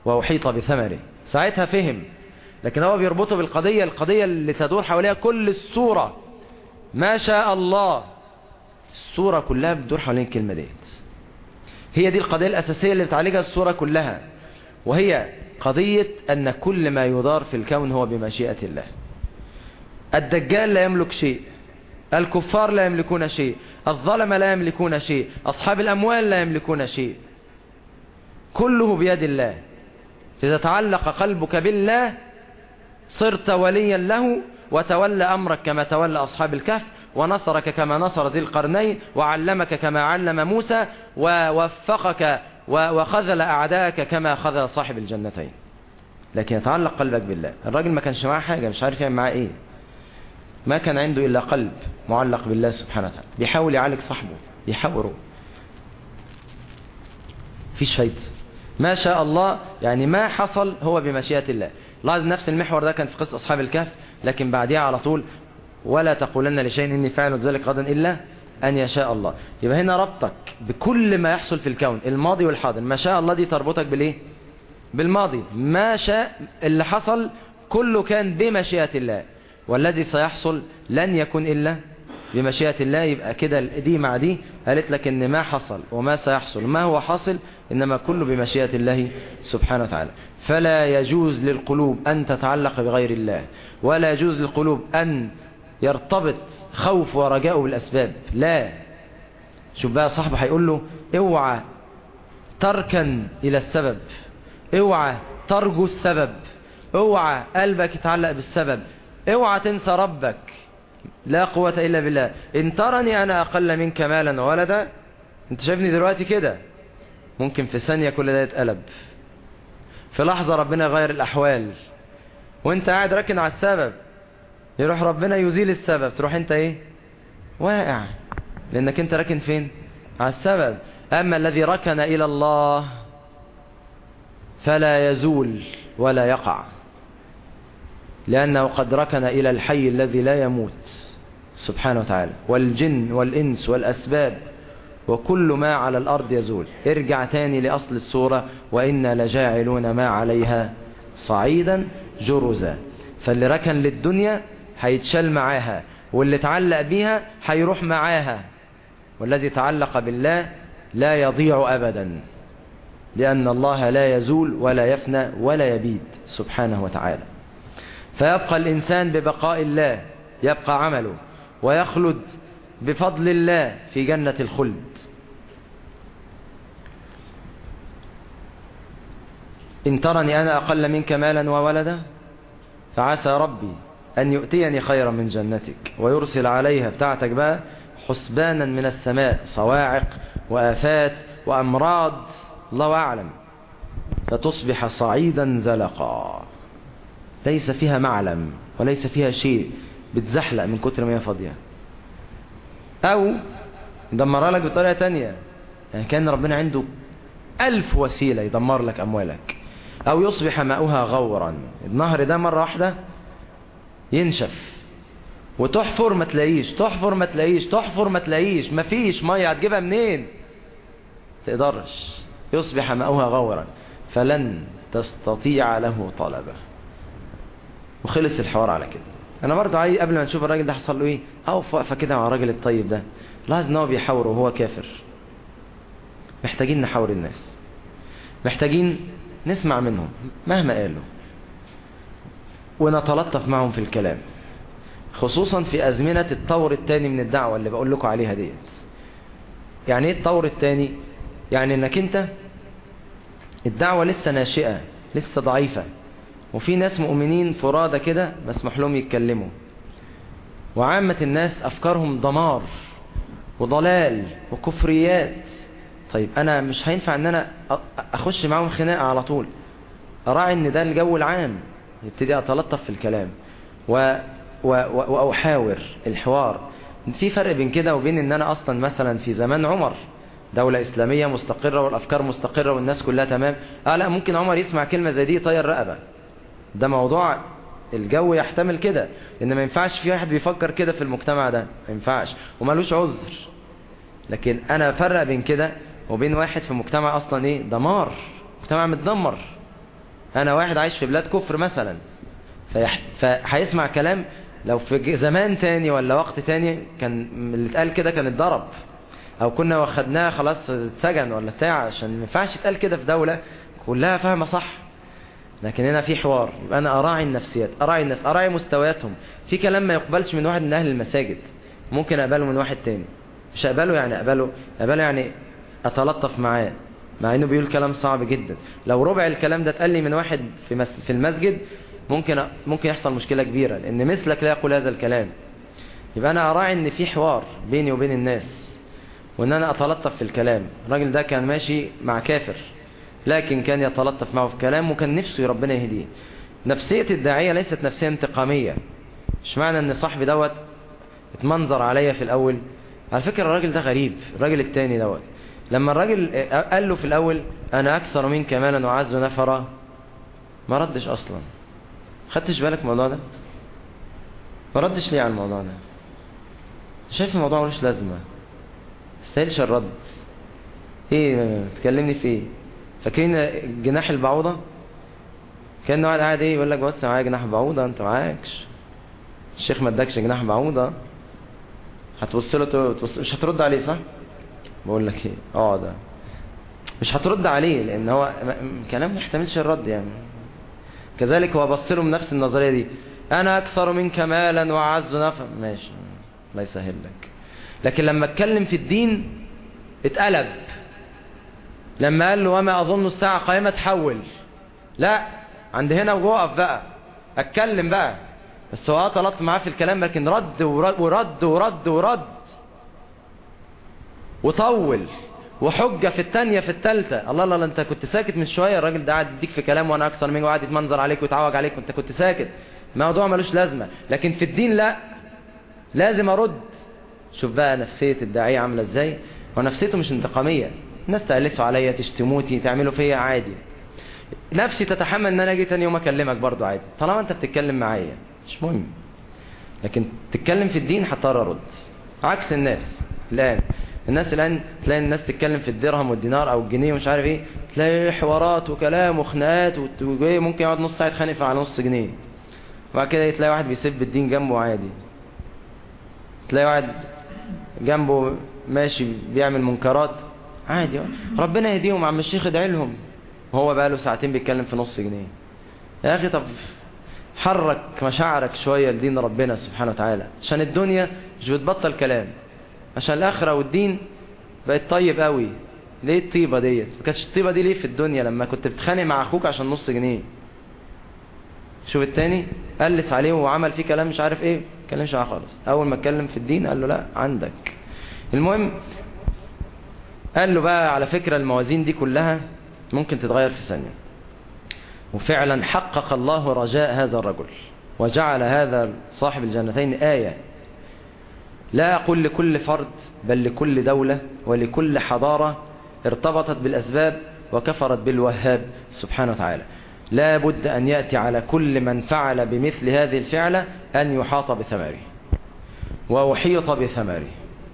وأحيط بثمره ساعتها فهم لكن هو بيربطه بالقضية القضية اللي تدور حواليها كل السورة ما شاء الله السورة كلها بتدور حوالين الكلمة ديت هي دي القضية الأساسية اللي بتعالجها السورة كلها وهي قضية أن كل ما يدار في الكون هو بمشيئة الله الدجال لا يملك شيء الكفار لا يملكون شيء الظلمة لا يملكون شيء أصحاب الأموال لا يملكون شيء كله بيد الله إذا تعلق قلبك بالله صرت وليا له وتولى أمرك كما تولى أصحاب الكهف ونصرك كما نصر ذي القرنين وعلمك كما علم موسى ووفقك وخذل أعداءك كما خذل صاحب الجنتين لكن يتعلق قلبك بالله الراجل ما كانش معاه حاجة مش عارف يعمل معاه ايه ما كان عنده إلا قلب معلق بالله سبحانه وتعالى بيحاول يعالج صاحبه يحاوره فيش فايدة ما شاء الله يعني ما حصل هو بمشيئة الله لاحظ نفس المحور ده كان في قصة أصحاب الكهف لكن بعدها على طول ولا تقولن لشيء إني فاعل ذلك غدا إلا أن يشاء الله يبقى هنا ربطك بكل ما يحصل في الكون الماضي والحاضر ما شاء الله دي تربطك بالإيه بالماضي ما شاء اللي حصل كله كان بمشيئة الله والذي سيحصل لن يكون إلا بمشيئة الله يبقى كده دي مع دي قالت لك ان ما حصل وما سيحصل ما هو حاصل انما كله بمشيئة الله سبحانه وتعالى فلا يجوز للقلوب ان تتعلق بغير الله ولا يجوز للقلوب ان يرتبط خوف ورجاء بالاسباب لا شوف بقى صاحبه هيقول له اوعى تركن الى السبب اوعى ترجو السبب اوعى قلبك يتعلق بالسبب اوعى تنسى ربك لا قوة إلا بالله إن ترني أنا أقل منك مالا وولدا أنت شايفني دلوقتي كده ممكن في ثانية كل ده يتقلب في لحظة ربنا يغير الأحوال وانت قاعد راكن على السبب يروح ربنا يزيل السبب تروح انت ايه واقع لانك انت راكن فين على السبب اما الذي ركن الى الله فلا يزول ولا يقع لأنه قد ركن إلى الحي الذي لا يموت سبحانه وتعالى والجن والإنس والأسباب وكل ما على الأرض يزول ارجع تاني لأصل السورة وإنا لجاعلون ما عليها صعيدا جرزا فاللي ركن للدنيا هيتشال معاها واللي تعلق بيها هيروح معاها والذي تعلق بالله لا يضيع أبدا لأن الله لا يزول ولا يفنى ولا يبيد سبحانه وتعالى فيبقى الإنسان ببقاء الله يبقى عمله ويخلد بفضل الله في جنة الخلد إن ترني أنا أقل منك مالا وولدا فعسى ربي أن يؤتيني خيرا من جنتك ويرسل عليها بتاعتك بقى حسبانا من السماء صواعق وآفات وأمراض الله أعلم فتصبح صعيدا زلقا ليس فيها معلم وليس فيها شيء بتزحلق من كتر ما هي فاضية أو يدمرها لك بطريقة تانية يعني كان ربنا عنده ألف وسيلة يدمر لك أموالك أو يصبح ماؤها غورا النهر ده مرة واحدة ينشف وتحفر ما تلاقيش تحفر ما تلاقيش تحفر ما تلاقيش مفيش مية هتجيبها منين تقدرش يصبح ماؤها غورا فلن تستطيع له طلبه وخلص الحوار على كده انا برضه عايز قبل ما نشوف الراجل ده حصل له ايه اقف وقفه كده مع الراجل الطيب ده لاحظ ان هو بيحاور وهو كافر محتاجين نحاور الناس محتاجين نسمع منهم مهما قالوا ونتلطف معهم في الكلام خصوصا في أزمنة الطور الثاني من الدعوة اللي بقول لكم عليها ديت يعني ايه الطور الثاني يعني انك انت الدعوة لسه ناشئة لسه ضعيفة وفي ناس مؤمنين فرادة كده مسموح لهم يتكلموا وعامة الناس أفكارهم دمار وضلال وكفريات طيب أنا مش هينفع أن أنا أخش معاهم خناقة على طول أراعي أن ده الجو العام يبتدي أتلطف في الكلام و... و... و... وأحاور الحوار في فرق بين كده وبين أن أنا أصلا مثلا في زمان عمر دولة إسلامية مستقرة والأفكار مستقرة والناس كلها تمام آه لا ممكن عمر يسمع كلمة زي دي طير رقبة ده موضوع الجو يحتمل كده ان ما ينفعش في واحد بيفكر كده في المجتمع ده ما ينفعش ومالوش عذر لكن انا افرق بين كده وبين واحد في مجتمع اصلا ايه دمار مجتمع متدمر انا واحد عايش في بلاد كفر مثلا فيح... فهيسمع كلام لو في زمان تاني ولا وقت تاني كان اللي اتقال كده كان اتضرب او كنا واخدناه خلاص اتسجن ولا بتاع عشان ما ينفعش يتقال كده في دولة كلها فاهمة صح لكن هنا في حوار يبقى انا اراعي النفسيات اراعي الناس اراعي مستوياتهم في كلام ما يقبلش من واحد من اهل المساجد ممكن اقبله من واحد تاني مش اقبله يعني اقبله اقبله يعني اتلطف معاه مع انه بيقول كلام صعب جدا لو ربع الكلام ده اتقال لي من واحد في مس... في المسجد ممكن ممكن يحصل مشكلة كبيرة لان مثلك لا يقول هذا الكلام يبقى انا اراعي ان في حوار بيني وبين الناس وان انا اتلطف في الكلام الراجل ده كان ماشي مع كافر لكن كان يتلطف معه في كلام وكان نفسه ربنا يهديه نفسية الداعية ليست نفسية انتقامية مش معنى ان صاحبي دوت اتمنظر عليا في الاول على فكرة الراجل ده غريب الراجل التاني دوت لما الراجل قال له في الاول انا اكثر منك مالا وعز نفرا ما ردش اصلا خدتش بالك الموضوع ده ما ردش ليه على الموضوع ده شايف الموضوع ملوش لازمه استاهلش الرد ايه تكلمني في ايه فاكرين جناح البعوضه كان واحد قاعد ايه يقول لك بص معايا جناح بعوضه انت معاكش الشيخ ما ادكش جناح بعوضه هتبص له تبص مش هترد عليه صح بقول لك ايه اقعد مش هترد عليه لان هو كلام ما يحتملش الرد يعني كذلك هو بص له من نفس النظريه دي انا اكثر منك مالا واعز نفعا ماشي الله يسهل لك لكن لما اتكلم في الدين اتقلب لما قال له وما اظن الساعه قائمه تحول لا عند هنا وقف بقى اتكلم بقى بس هو طلبت معاه في الكلام لكن رد ورد ورد ورد, ورد وطول وحجة في الثانية في الثالثة الله الله انت كنت ساكت من شوية الراجل ده قاعد يديك في كلام وانا اكثر منه وقاعد يتمنظر عليك ويتعوج عليك وانت كنت ساكت موضوع ملوش لازمة لكن في الدين لا لازم ارد شوف بقى نفسية الداعية عاملة ازاي ونفسيته مش انتقامية الناس تقلسوا عليا تشتموتي تعملوا فيا عادي نفسي تتحمل ان انا اجي تاني يوم اكلمك برضو عادي طالما انت بتتكلم معايا مش مهم لكن تتكلم في الدين هضطر ارد عكس الناس الان الناس الان تلاقي الناس تتكلم في الدرهم والدينار او الجنيه ومش عارف ايه تلاقي حوارات وكلام وخناقات وممكن يقعد نص ساعه يتخانق على نص جنيه وبعد كده تلاقي واحد بيسب الدين جنبه عادي تلاقي واحد جنبه ماشي بيعمل منكرات عادي ربنا يهديهم عم الشيخ ادعي لهم وهو بقى له ساعتين بيتكلم في نص جنيه يا اخي طب حرك مشاعرك شوية لدين ربنا سبحانه وتعالى عشان الدنيا مش بتبطل كلام عشان الاخرة والدين بقت طيب قوي ليه الطيبة ديت ما كانتش الطيبة دي ليه في الدنيا لما كنت بتخانق مع اخوك عشان نص جنيه شوف التاني قلس عليه وعمل فيه كلام مش عارف ايه كلمش معاه خالص اول ما اتكلم في الدين قال له لا عندك المهم قال له بقى على فكرة الموازين دي كلها ممكن تتغير في ثانية وفعلا حقق الله رجاء هذا الرجل وجعل هذا صاحب الجنتين آية لا أقول لكل فرد بل لكل دولة ولكل حضارة ارتبطت بالأسباب وكفرت بالوهاب سبحانه وتعالى لا بد أن يأتي على كل من فعل بمثل هذه الفعلة أن يحاط بثمره وأحيط بثمره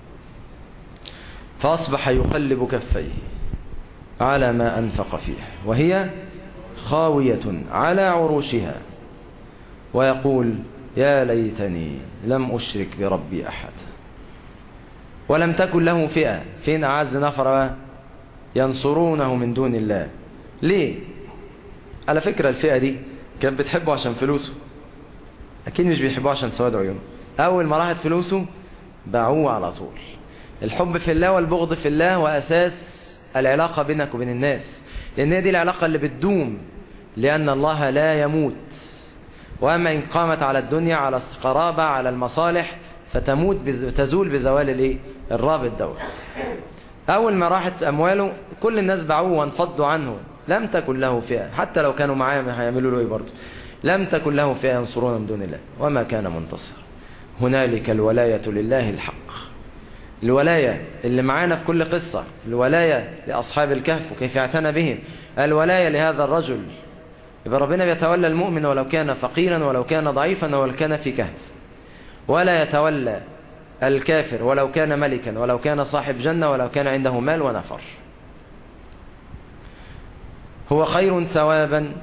فأصبح يقلب كفيه على ما أنفق فيه وهي خاوية على عروشها ويقول يا ليتني لم أشرك بربي أحد ولم تكن له فئة فين أعز نفر ينصرونه من دون الله ليه على فكرة الفئة دي كانت بتحبه عشان فلوسه أكيد مش بيحبه عشان سواد عيونه أول ما راحت فلوسه باعوه على طول الحب في الله والبغض في الله وأساس العلاقة بينك وبين الناس لأن دي العلاقة اللي بتدوم لأن الله لا يموت وأما إن قامت على الدنيا على القرابة على المصالح فتموت بز... تزول بزوال الايه الرابط دوت أول ما راحت أمواله كل الناس باعوه وانفضوا عنه لم تكن له فئة حتى لو كانوا معاه هيعملوا له ايه برضه لم تكن له فئة ينصرون من دون الله وما كان منتصر هنالك الولاية لله الحق الولاية اللي معانا في كل قصة الولاية لأصحاب الكهف وكيف اعتنى بهم الولاية لهذا الرجل يبقى ربنا بيتولى المؤمن ولو كان فقيرا ولو كان ضعيفا ولو كان في كهف ولا يتولى الكافر ولو كان ملكا ولو كان صاحب جنة ولو كان عنده مال ونفر هو خير ثوابا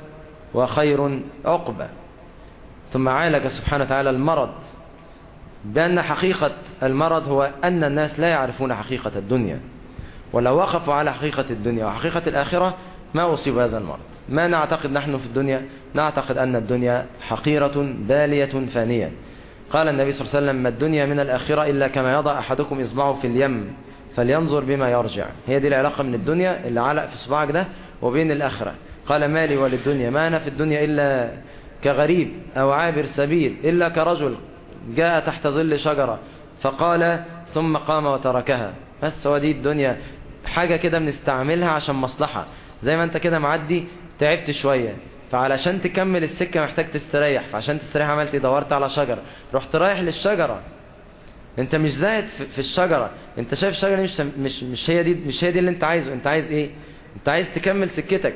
وخير عقبة ثم عالج سبحانه وتعالى المرض بأن حقيقة المرض هو أن الناس لا يعرفون حقيقة الدنيا ولو وقفوا على حقيقة الدنيا وحقيقة الآخرة ما أصيب هذا المرض ما نعتقد نحن في الدنيا نعتقد أن الدنيا حقيرة بالية فانية قال النبي صلى الله عليه وسلم ما الدنيا من الآخرة إلا كما يضع أحدكم إصبعه في اليم فلينظر بما يرجع هي دي العلاقة من الدنيا اللي علق في صباعك ده وبين الآخرة قال مالي وللدنيا ما أنا في الدنيا إلا كغريب أو عابر سبيل إلا كرجل جاء تحت ظل شجرة فقال ثم قام وتركها بس هو دي الدنيا حاجة كده بنستعملها عشان مصلحة زي ما انت كده معدي تعبت شوية فعلشان تكمل السكة محتاج تستريح فعشان تستريح عملت ايه دورت على شجرة رحت رايح للشجرة انت مش زاهد في الشجرة انت شايف الشجرة دي مش, مش, مش هي دي مش هي دي اللي انت عايزه انت عايز ايه انت عايز تكمل سكتك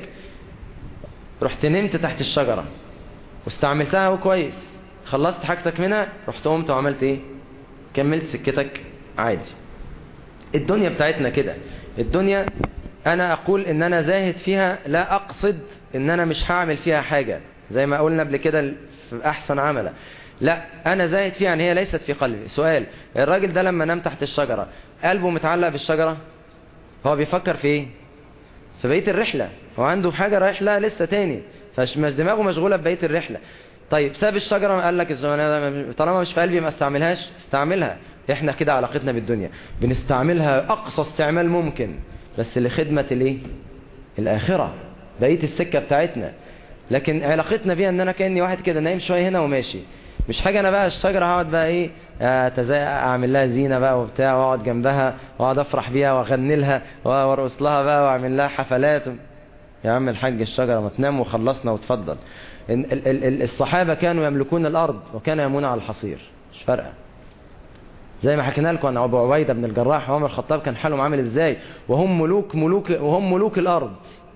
رحت نمت تحت الشجرة واستعملتها وكويس خلصت حاجتك منها رحت قمت وعملت ايه كملت سكتك عادي الدنيا بتاعتنا كده الدنيا انا اقول ان انا زاهد فيها لا اقصد ان انا مش هعمل فيها حاجة زي ما قلنا قبل كده في احسن عمله لا انا زاهد فيها ان هي ليست في قلبي سؤال الراجل ده لما نام تحت الشجرة قلبه متعلق بالشجرة هو بيفكر في ايه في بقية الرحلة هو عنده حاجة رايح لها لسه تاني فمش دماغه مشغولة ببقية الرحلة طيب ساب الشجرة قال لك الزمان طالما مش في قلبي ما استعملهاش استعملها احنا كده علاقتنا بالدنيا بنستعملها اقصى استعمال ممكن بس لخدمة الايه الاخرة بقية السكة بتاعتنا لكن علاقتنا بيها ان انا كأني واحد كده نايم شوية هنا وماشي مش حاجة انا بقى الشجرة هقعد بقى ايه اعمل لها زينة بقى وبتاع واقعد جنبها واقعد افرح بيها واغني لها وارقص لها بقى واعمل لها حفلات يا عم الحاج الشجرة ما تنام وخلصنا وتفضل الصحابة كانوا يملكون الارض وكانوا يمون على الحصير مش فارقه زي ما حكينا لكم عن ابو عبيده بن الجراح وعمر الخطاب كان حالهم عامل ازاي وهم ملوك ملوك وهم ملوك الارض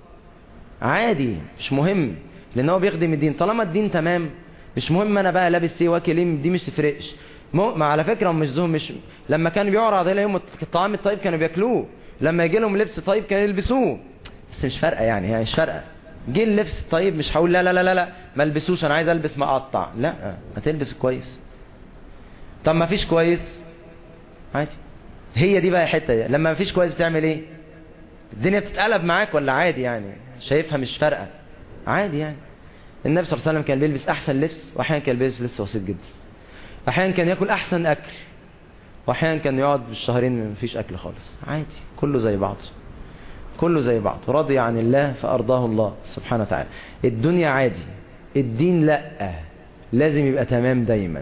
عادي مش مهم لان هو بيخدم الدين طالما الدين تمام مش مهم انا بقى لابس ايه واكل ايه دي مش تفرقش ما على فكره مش زهم مش لما كان بيعرض عليهم الطعام الطيب كانوا بياكلوه لما يجي لهم لبس طيب كانوا يلبسوه بس مش فارقه يعني هي مش فارقه جه اللبس الطيب مش هقول لا لا لا لا لا ما البسوش انا عايز البس مقطع لا ما تلبس كويس طب ما فيش كويس عادي هي دي بقى الحته دي لما ما فيش كويس تعمل ايه الدنيا بتتقلب معاك ولا عادي يعني شايفها مش فارقه عادي يعني النبي صلى الله عليه وسلم كان بيلبس احسن لبس واحيانا كان بيلبس لبس بسيط جدا احيانا كان ياكل احسن اكل واحيانا كان يقعد بالشهرين ما فيش اكل خالص عادي كله زي بعض كله زي بعض رضي عن الله فارضاه الله سبحانه وتعالى الدنيا عادي الدين لا لازم يبقى تمام دايما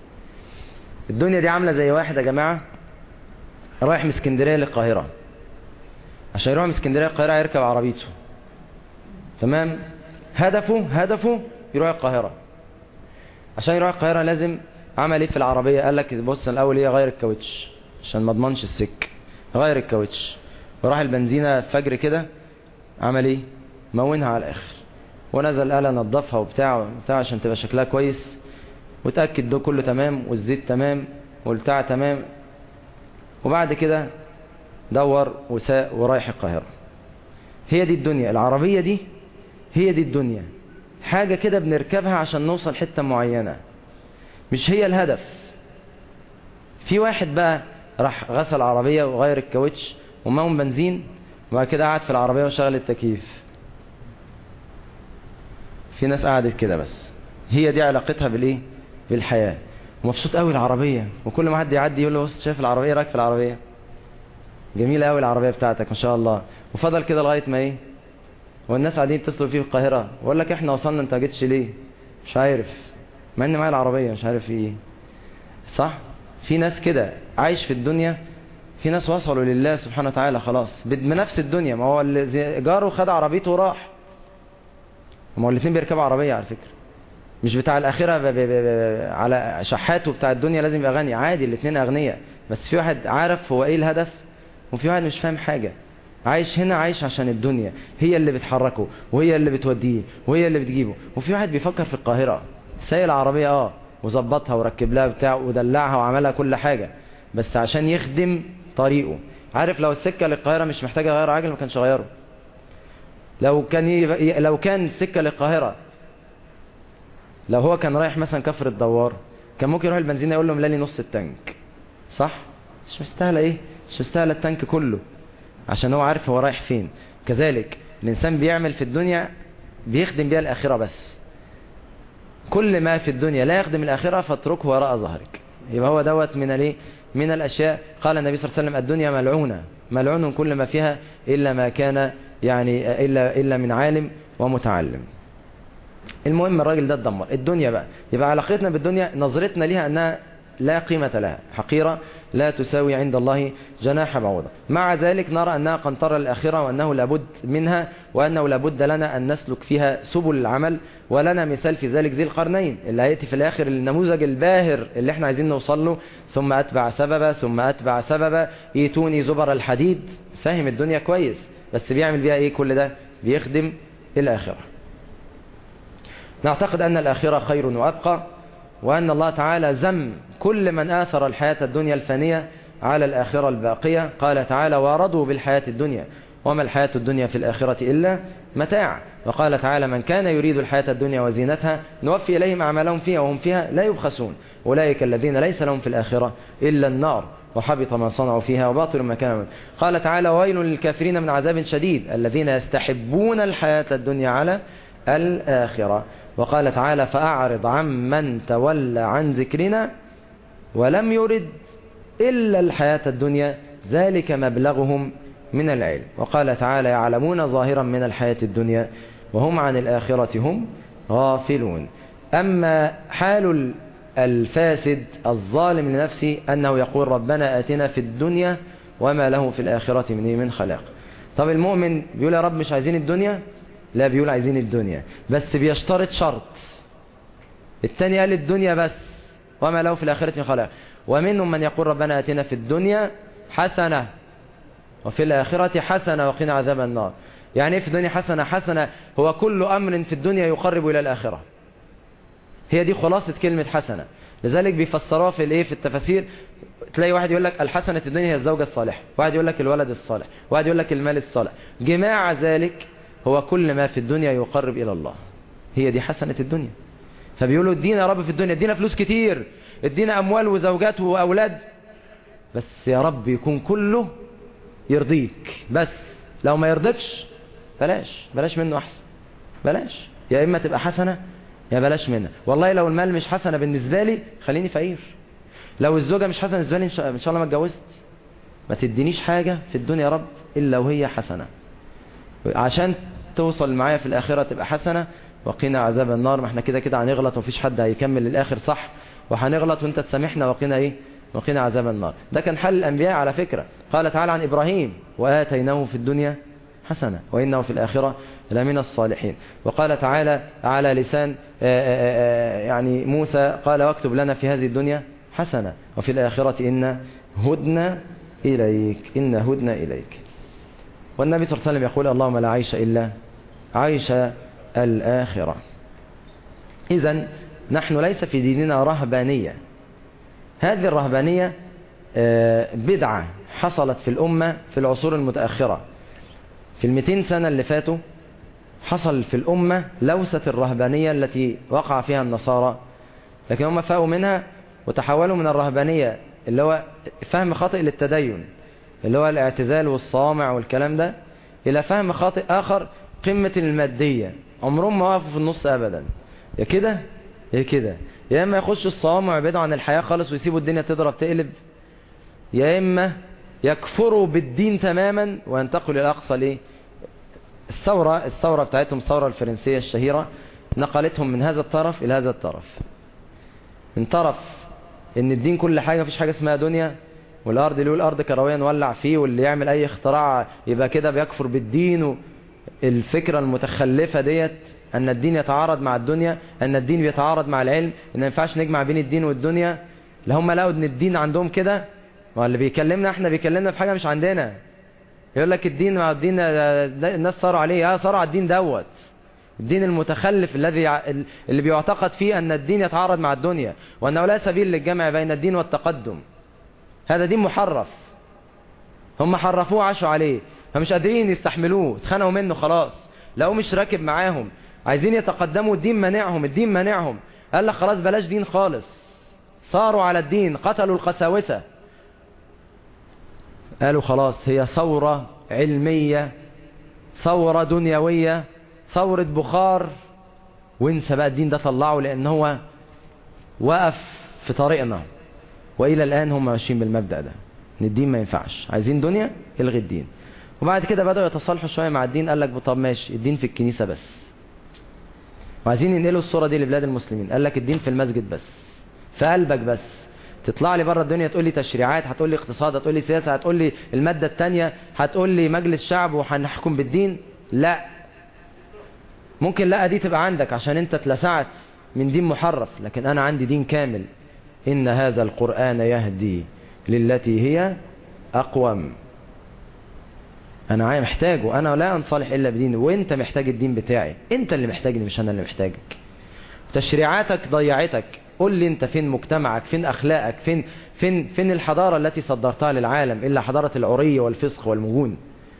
الدنيا دي عامله زي واحد يا جماعه رايح من اسكندريه للقاهره عشان يروح من اسكندريه للقاهره يركب عربيته تمام هدفه هدفه يروح القاهرة عشان يروح القاهرة لازم عمل ايه في العربية قال لك بص الاول ايه غير الكاوتش عشان ما اضمنش السك غير الكاوتش وراح البنزينة فجر كده عمل ايه مونها على الاخر ونزل قال نضفها وبتاع وبتاع عشان تبقى شكلها كويس وتأكد ده كله تمام والزيت تمام والبتاع تمام وبعد كده دور وساق ورايح القاهرة هي دي الدنيا العربية دي هي دي الدنيا حاجة كده بنركبها عشان نوصل حتة معينة مش هي الهدف في واحد بقى راح غسل عربية وغير الكاوتش وماهم بنزين وبعد كده قعد في العربية وشغل التكييف في ناس قعدت كده بس هي دي علاقتها بالايه بالحياة ومبسوط قوي العربية وكل ما حد يعدي يقول له بص شايف العربية رايك في العربية جميلة قوي العربية بتاعتك ما شاء الله وفضل كده لغاية ما ايه والناس قاعدين يتصلوا فيه في القاهرة ويقول لك احنا وصلنا انت جيتش ليه مش عارف مع ان معايا العربية مش عارف ايه صح في ناس كده عايش في الدنيا في ناس وصلوا لله سبحانه وتعالى خلاص بنفس الدنيا ما هو اللي جاره خد عربيته وراح ما هو الاثنين بيركبوا عربية على فكرة مش بتاع الآخرة ب ب ب على شحاته بتاع الدنيا لازم يبقى غني عادي الاثنين أغنياء بس في واحد عارف هو ايه الهدف وفي واحد مش فاهم حاجة عايش هنا عايش عشان الدنيا هي اللي بتحركه وهي اللي بتوديه وهي اللي بتجيبه وفي واحد بيفكر في القاهرة سايق العربية اه وظبطها وركب لها بتاع ودلعها وعملها كل حاجة بس عشان يخدم طريقه عارف لو السكة للقاهرة مش محتاجة غير عجل ما كانش غيره لو كان ي... لو كان السكة للقاهرة لو هو كان رايح مثلا كفر الدوار كان ممكن يروح البنزينة يقول لهم لي نص التانك صح مش مستاهله ايه مش مستاهله التانك كله عشان هو عارف هو رايح فين كذلك الانسان بيعمل في الدنيا بيخدم بيها الاخره بس كل ما في الدنيا لا يخدم الاخره فاتركه وراء ظهرك يبقى هو دوت من الايه من الاشياء قال النبي صلى الله عليه وسلم الدنيا ملعونه ملعون كل ما فيها الا ما كان يعني الا الا من عالم ومتعلم المهم الراجل ده اتدمر الدنيا بقى يبقى علاقتنا بالدنيا نظرتنا ليها انها لا قيمة لها حقيرة لا تساوي عند الله جناح بعوضة مع ذلك نرى أنها قنطرة الآخرة وأنه لابد منها وأنه لابد لنا أن نسلك فيها سبل العمل ولنا مثال في ذلك ذي القرنين اللي هيأتي في الآخر النموذج الباهر اللي احنا عايزين نوصل له ثم أتبع سببا ثم أتبع سببا ايتوني زبر الحديد فاهم الدنيا كويس بس بيعمل بيها ايه كل ده بيخدم الآخرة نعتقد أن الآخرة خير وأبقى وأن الله تعالى ذم كل من آثر الحياة الدنيا الفانية على الآخرة الباقية قال تعالى ورضوا بالحياة الدنيا وما الحياة الدنيا في الآخرة إلا متاع وقال تعالى من كان يريد الحياة الدنيا وزينتها نوفي إليهم أعمالهم فيها وهم فيها لا يبخسون أولئك الذين ليس لهم في الآخرة إلا النار وحبط ما صنعوا فيها وباطل ما كانوا قال تعالى ويل للكافرين من عذاب شديد الذين يستحبون الحياة الدنيا على الآخرة وقال تعالى فأعرض عمن تولى عن ذكرنا ولم يرد إلا الحياة الدنيا ذلك مبلغهم من العلم وقال تعالى يعلمون ظاهرا من الحياة الدنيا وهم عن الآخرة هم غافلون أما حال الفاسد الظالم لنفسه أنه يقول ربنا آتنا في الدنيا وما له في الآخرة من من خلاق طب المؤمن بيقول يا رب مش عايزين الدنيا لا بيقول عايزين الدنيا بس بيشترط شرط الثاني قال الدنيا بس وما له في الآخرة من خلاق ومنهم من يقول ربنا آتنا في الدنيا حسنة وفي الآخرة حسنة وقنا عذاب النار يعني ايه في الدنيا حسنة حسنة هو كل أمر في الدنيا يقرب إلى الآخرة هي دي خلاصة كلمة حسنة لذلك بيفسروها في الايه في التفاسير تلاقي واحد يقول لك الحسنة في الدنيا هي الزوجة الصالحة واحد يقول لك الولد الصالح واحد يقول لك المال الصالح جماع ذلك هو كل ما في الدنيا يقرب إلى الله هي دي حسنة الدنيا فبيقولوا ادينا يا رب في الدنيا ادينا فلوس كتير ادينا أموال وزوجات وأولاد بس يا رب يكون كله يرضيك بس لو ما يرضيكش بلاش بلاش منه أحسن بلاش يا إما تبقى حسنة يا بلاش منها والله لو المال مش حسنة بالنسبة لي خليني فقير لو الزوجة مش حسنة بالنسبة لي إن شاء الله ما اتجوزت ما تدينيش حاجة في الدنيا يا رب إلا وهي حسنة عشان توصل معايا في الآخرة تبقى حسنة وقنا عذاب النار ما احنا كده كده هنغلط ومفيش حد هيكمل للآخر صح وهنغلط وانت تسامحنا وقنا ايه وقنا عذاب النار ده كان حل الأنبياء على فكرة قال تعالى عن إبراهيم وآتيناه في الدنيا حسنة وإنه في الآخرة لمن الصالحين وقال تعالى على لسان يعني موسى قال واكتب لنا في هذه الدنيا حسنة وفي الآخرة إن هدنا إليك إن هدنا إليك والنبي صلى الله عليه وسلم يقول اللهم لا عيش إلا عيش الآخرة إذا نحن ليس في ديننا رهبانية هذه الرهبانية بدعة حصلت في الأمة في العصور المتأخرة في المئتين سنة اللي فاتوا حصل في الأمة لوسة الرهبانية التي وقع فيها النصارى لكن هم فاقوا منها وتحولوا من الرهبانية اللي هو فهم خاطئ للتدين اللي هو الاعتزال والصوامع والكلام ده إلى فهم خاطئ آخر قمة المادية عمرهم ما وقفوا في النص أبدا يا كده يا كده يا إما يخشوا الصوامع ويبعدوا عن الحياة خالص ويسيبوا الدنيا تضرب تقلب يا إما يكفروا بالدين تماما وينتقلوا إلى أقصى ليه الثورة الثورة بتاعتهم الثورة الفرنسية الشهيرة نقلتهم من هذا الطرف إلى هذا الطرف من طرف ان الدين كل حاجة مفيش حاجة اسمها دنيا والارض اللي الارض كروية نولع فيه واللي يعمل اي اختراع يبقى كده بيكفر بالدين الفكرة المتخلفة ديت ان الدين يتعارض مع الدنيا ان الدين بيتعارض مع العلم ان ما ينفعش نجمع بين الدين والدنيا لا هم لقوا ان الدين عندهم كده واللي بيكلمنا احنا بيكلمنا في حاجة مش عندنا يقول لك الدين مع الدين الناس صاروا عليه اه صاروا على الدين دوت الدين المتخلف الذي اللي بيعتقد فيه أن الدين يتعارض مع الدنيا وأنه لا سبيل للجمع بين الدين والتقدم هذا دين محرف هم حرفوه عاشوا عليه فمش قادرين يستحملوه اتخانقوا منه خلاص لو مش راكب معاهم عايزين يتقدموا الدين منعهم الدين منعهم قال لك خلاص بلاش دين خالص صاروا على الدين قتلوا القساوسة قالوا خلاص هي ثورة علمية ثورة دنيوية ثورة بخار وانسى بقى الدين ده طلعه لان هو وقف في طريقنا والى الان هم ماشيين بالمبدأ ده ان الدين ما ينفعش عايزين دنيا الغي الدين وبعد كده بدأوا يتصالحوا شوية مع الدين قال لك طب ماشي الدين في الكنيسة بس وعايزين ينقلوا الصورة دي لبلاد المسلمين قال لك الدين في المسجد بس في قلبك بس تطلع لي بره الدنيا تقول لي تشريعات هتقول لي اقتصاد هتقول لي سياسة هتقول لي المادة التانية هتقول لي مجلس شعب وهنحكم بالدين لا ممكن لا دي تبقى عندك عشان انت اتلسعت من دين محرف لكن انا عندي دين كامل ان هذا القرآن يهدي للتي هي اقوم انا محتاجه انا لا انصلح الا بديني وانت محتاج الدين بتاعي انت اللي محتاجني مش انا اللي محتاجك تشريعاتك ضيعتك قول لي انت فين مجتمعك فين اخلاقك فين فين فين الحضاره التي صدرتها للعالم الا حضاره العري والفسق والمجون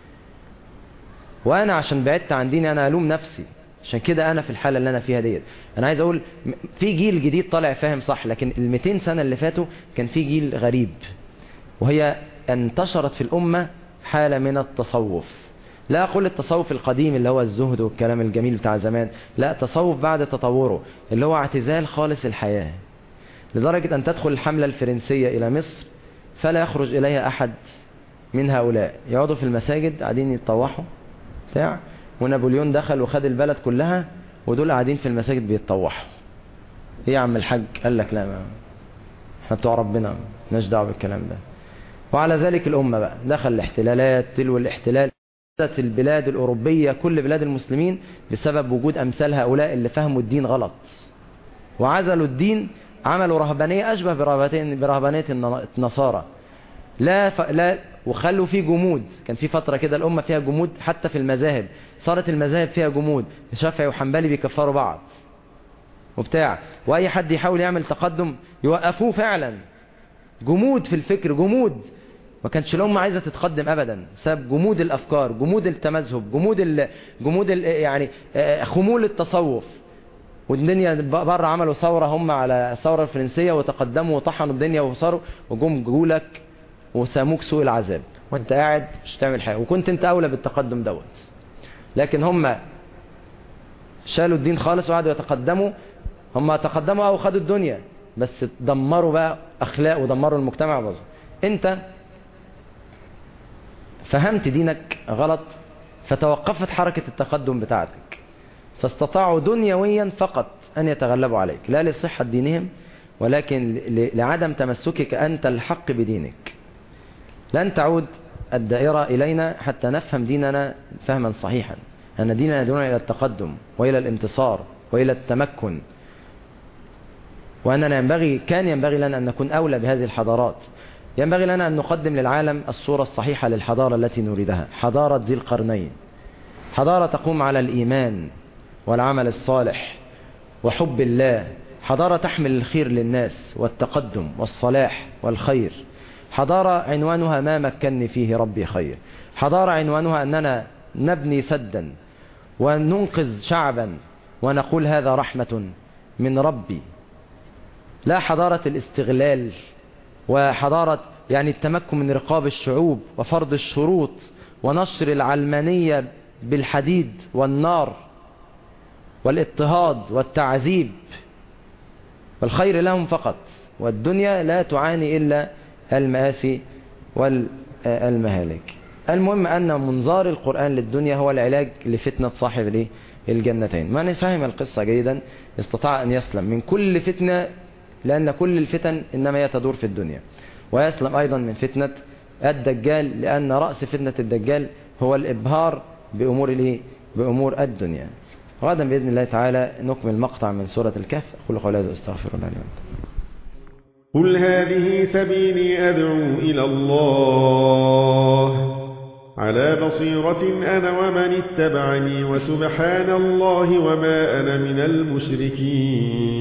وانا عشان بعدت عن ديني انا الوم نفسي عشان كده انا في الحاله اللي انا فيها ديت انا عايز اقول في جيل جديد طالع فاهم صح لكن ال 200 سنه اللي فاتوا كان في جيل غريب وهي انتشرت في الامه حاله من التصوف لا أقول التصوف القديم اللي هو الزهد والكلام الجميل بتاع زمان لا تصوف بعد تطوره اللي هو اعتزال خالص الحياة لدرجة أن تدخل الحملة الفرنسية إلى مصر فلا يخرج إليها أحد من هؤلاء يقعدوا في المساجد قاعدين يتطوحوا بتاع ونابليون دخل وخد البلد كلها ودول قاعدين في المساجد بيتطوحوا ايه يا عم الحاج قال لك لا ما احنا بتوع ربنا مالناش دعوه بالكلام ده وعلى ذلك الأمة بقى دخل الاحتلالات تلو الاحتلال البلاد الأوروبية كل بلاد المسلمين بسبب وجود أمثال هؤلاء اللي فهموا الدين غلط وعزلوا الدين عملوا رهبانية أشبه برهبانية النصارى لا, ف... لا وخلوا فيه جمود كان في فترة كده الأمة فيها جمود حتى في المذاهب صارت المذاهب فيها جمود شافعي وحنبلي بيكفروا بعض وبتاع وأي حد يحاول يعمل تقدم يوقفوه فعلا جمود في الفكر جمود ما كانش الأمة عايزة تتقدم أبدا بسبب جمود الأفكار جمود التمذهب جمود ال جمود ال يعني خمول التصوف والدنيا بره عملوا ثورة هم على الثورة الفرنسية وتقدموا وطحنوا الدنيا وصاروا وجم جولك وساموك سوء العذاب وانت قاعد مش تعمل حاجة وكنت انت أولى بالتقدم دوت لكن هم شالوا الدين خالص وقعدوا يتقدموا هم تقدموا أو خدوا الدنيا بس دمروا بقى أخلاق ودمروا المجتمع بس انت فهمت دينك غلط فتوقفت حركة التقدم بتاعتك فاستطاعوا دنيويا فقط أن يتغلبوا عليك لا لصحة دينهم ولكن لعدم تمسكك أنت الحق بدينك لن تعود الدائرة إلينا حتى نفهم ديننا فهما صحيحا أن ديننا يدعونا إلى التقدم وإلى الانتصار وإلى التمكن وأننا ينبغي كان ينبغي لنا أن نكون أولى بهذه الحضارات ينبغي لنا أن نقدم للعالم الصورة الصحيحة للحضارة التي نريدها حضارة ذي القرنين حضارة تقوم على الإيمان والعمل الصالح وحب الله حضارة تحمل الخير للناس والتقدم والصلاح والخير حضارة عنوانها ما مكنني فيه ربي خير حضارة عنوانها أننا نبني سدا وننقذ شعبا ونقول هذا رحمة من ربي لا حضارة الاستغلال وحضارة يعني التمكن من رقاب الشعوب وفرض الشروط ونشر العلمانية بالحديد والنار والاضطهاد والتعذيب والخير لهم فقط والدنيا لا تعاني إلا المآسي والمهالك المهم أن منظار القرآن للدنيا هو العلاج لفتنة صاحب الجنتين من فهم القصة جيدا استطاع أن يسلم من كل فتنة لأن كل الفتن إنما هي تدور في الدنيا ويسلم أيضا من فتنة الدجال لأن رأس فتنة الدجال هو الإبهار بأمور الإيه؟ بأمور الدنيا غدا بإذن الله تعالى نكمل مقطع من سورة الكهف أقول قولي هذا أستغفر الله لي قل هذه سبيلي أدعو إلى الله على بصيرة أنا ومن اتبعني وسبحان الله وما أنا من المشركين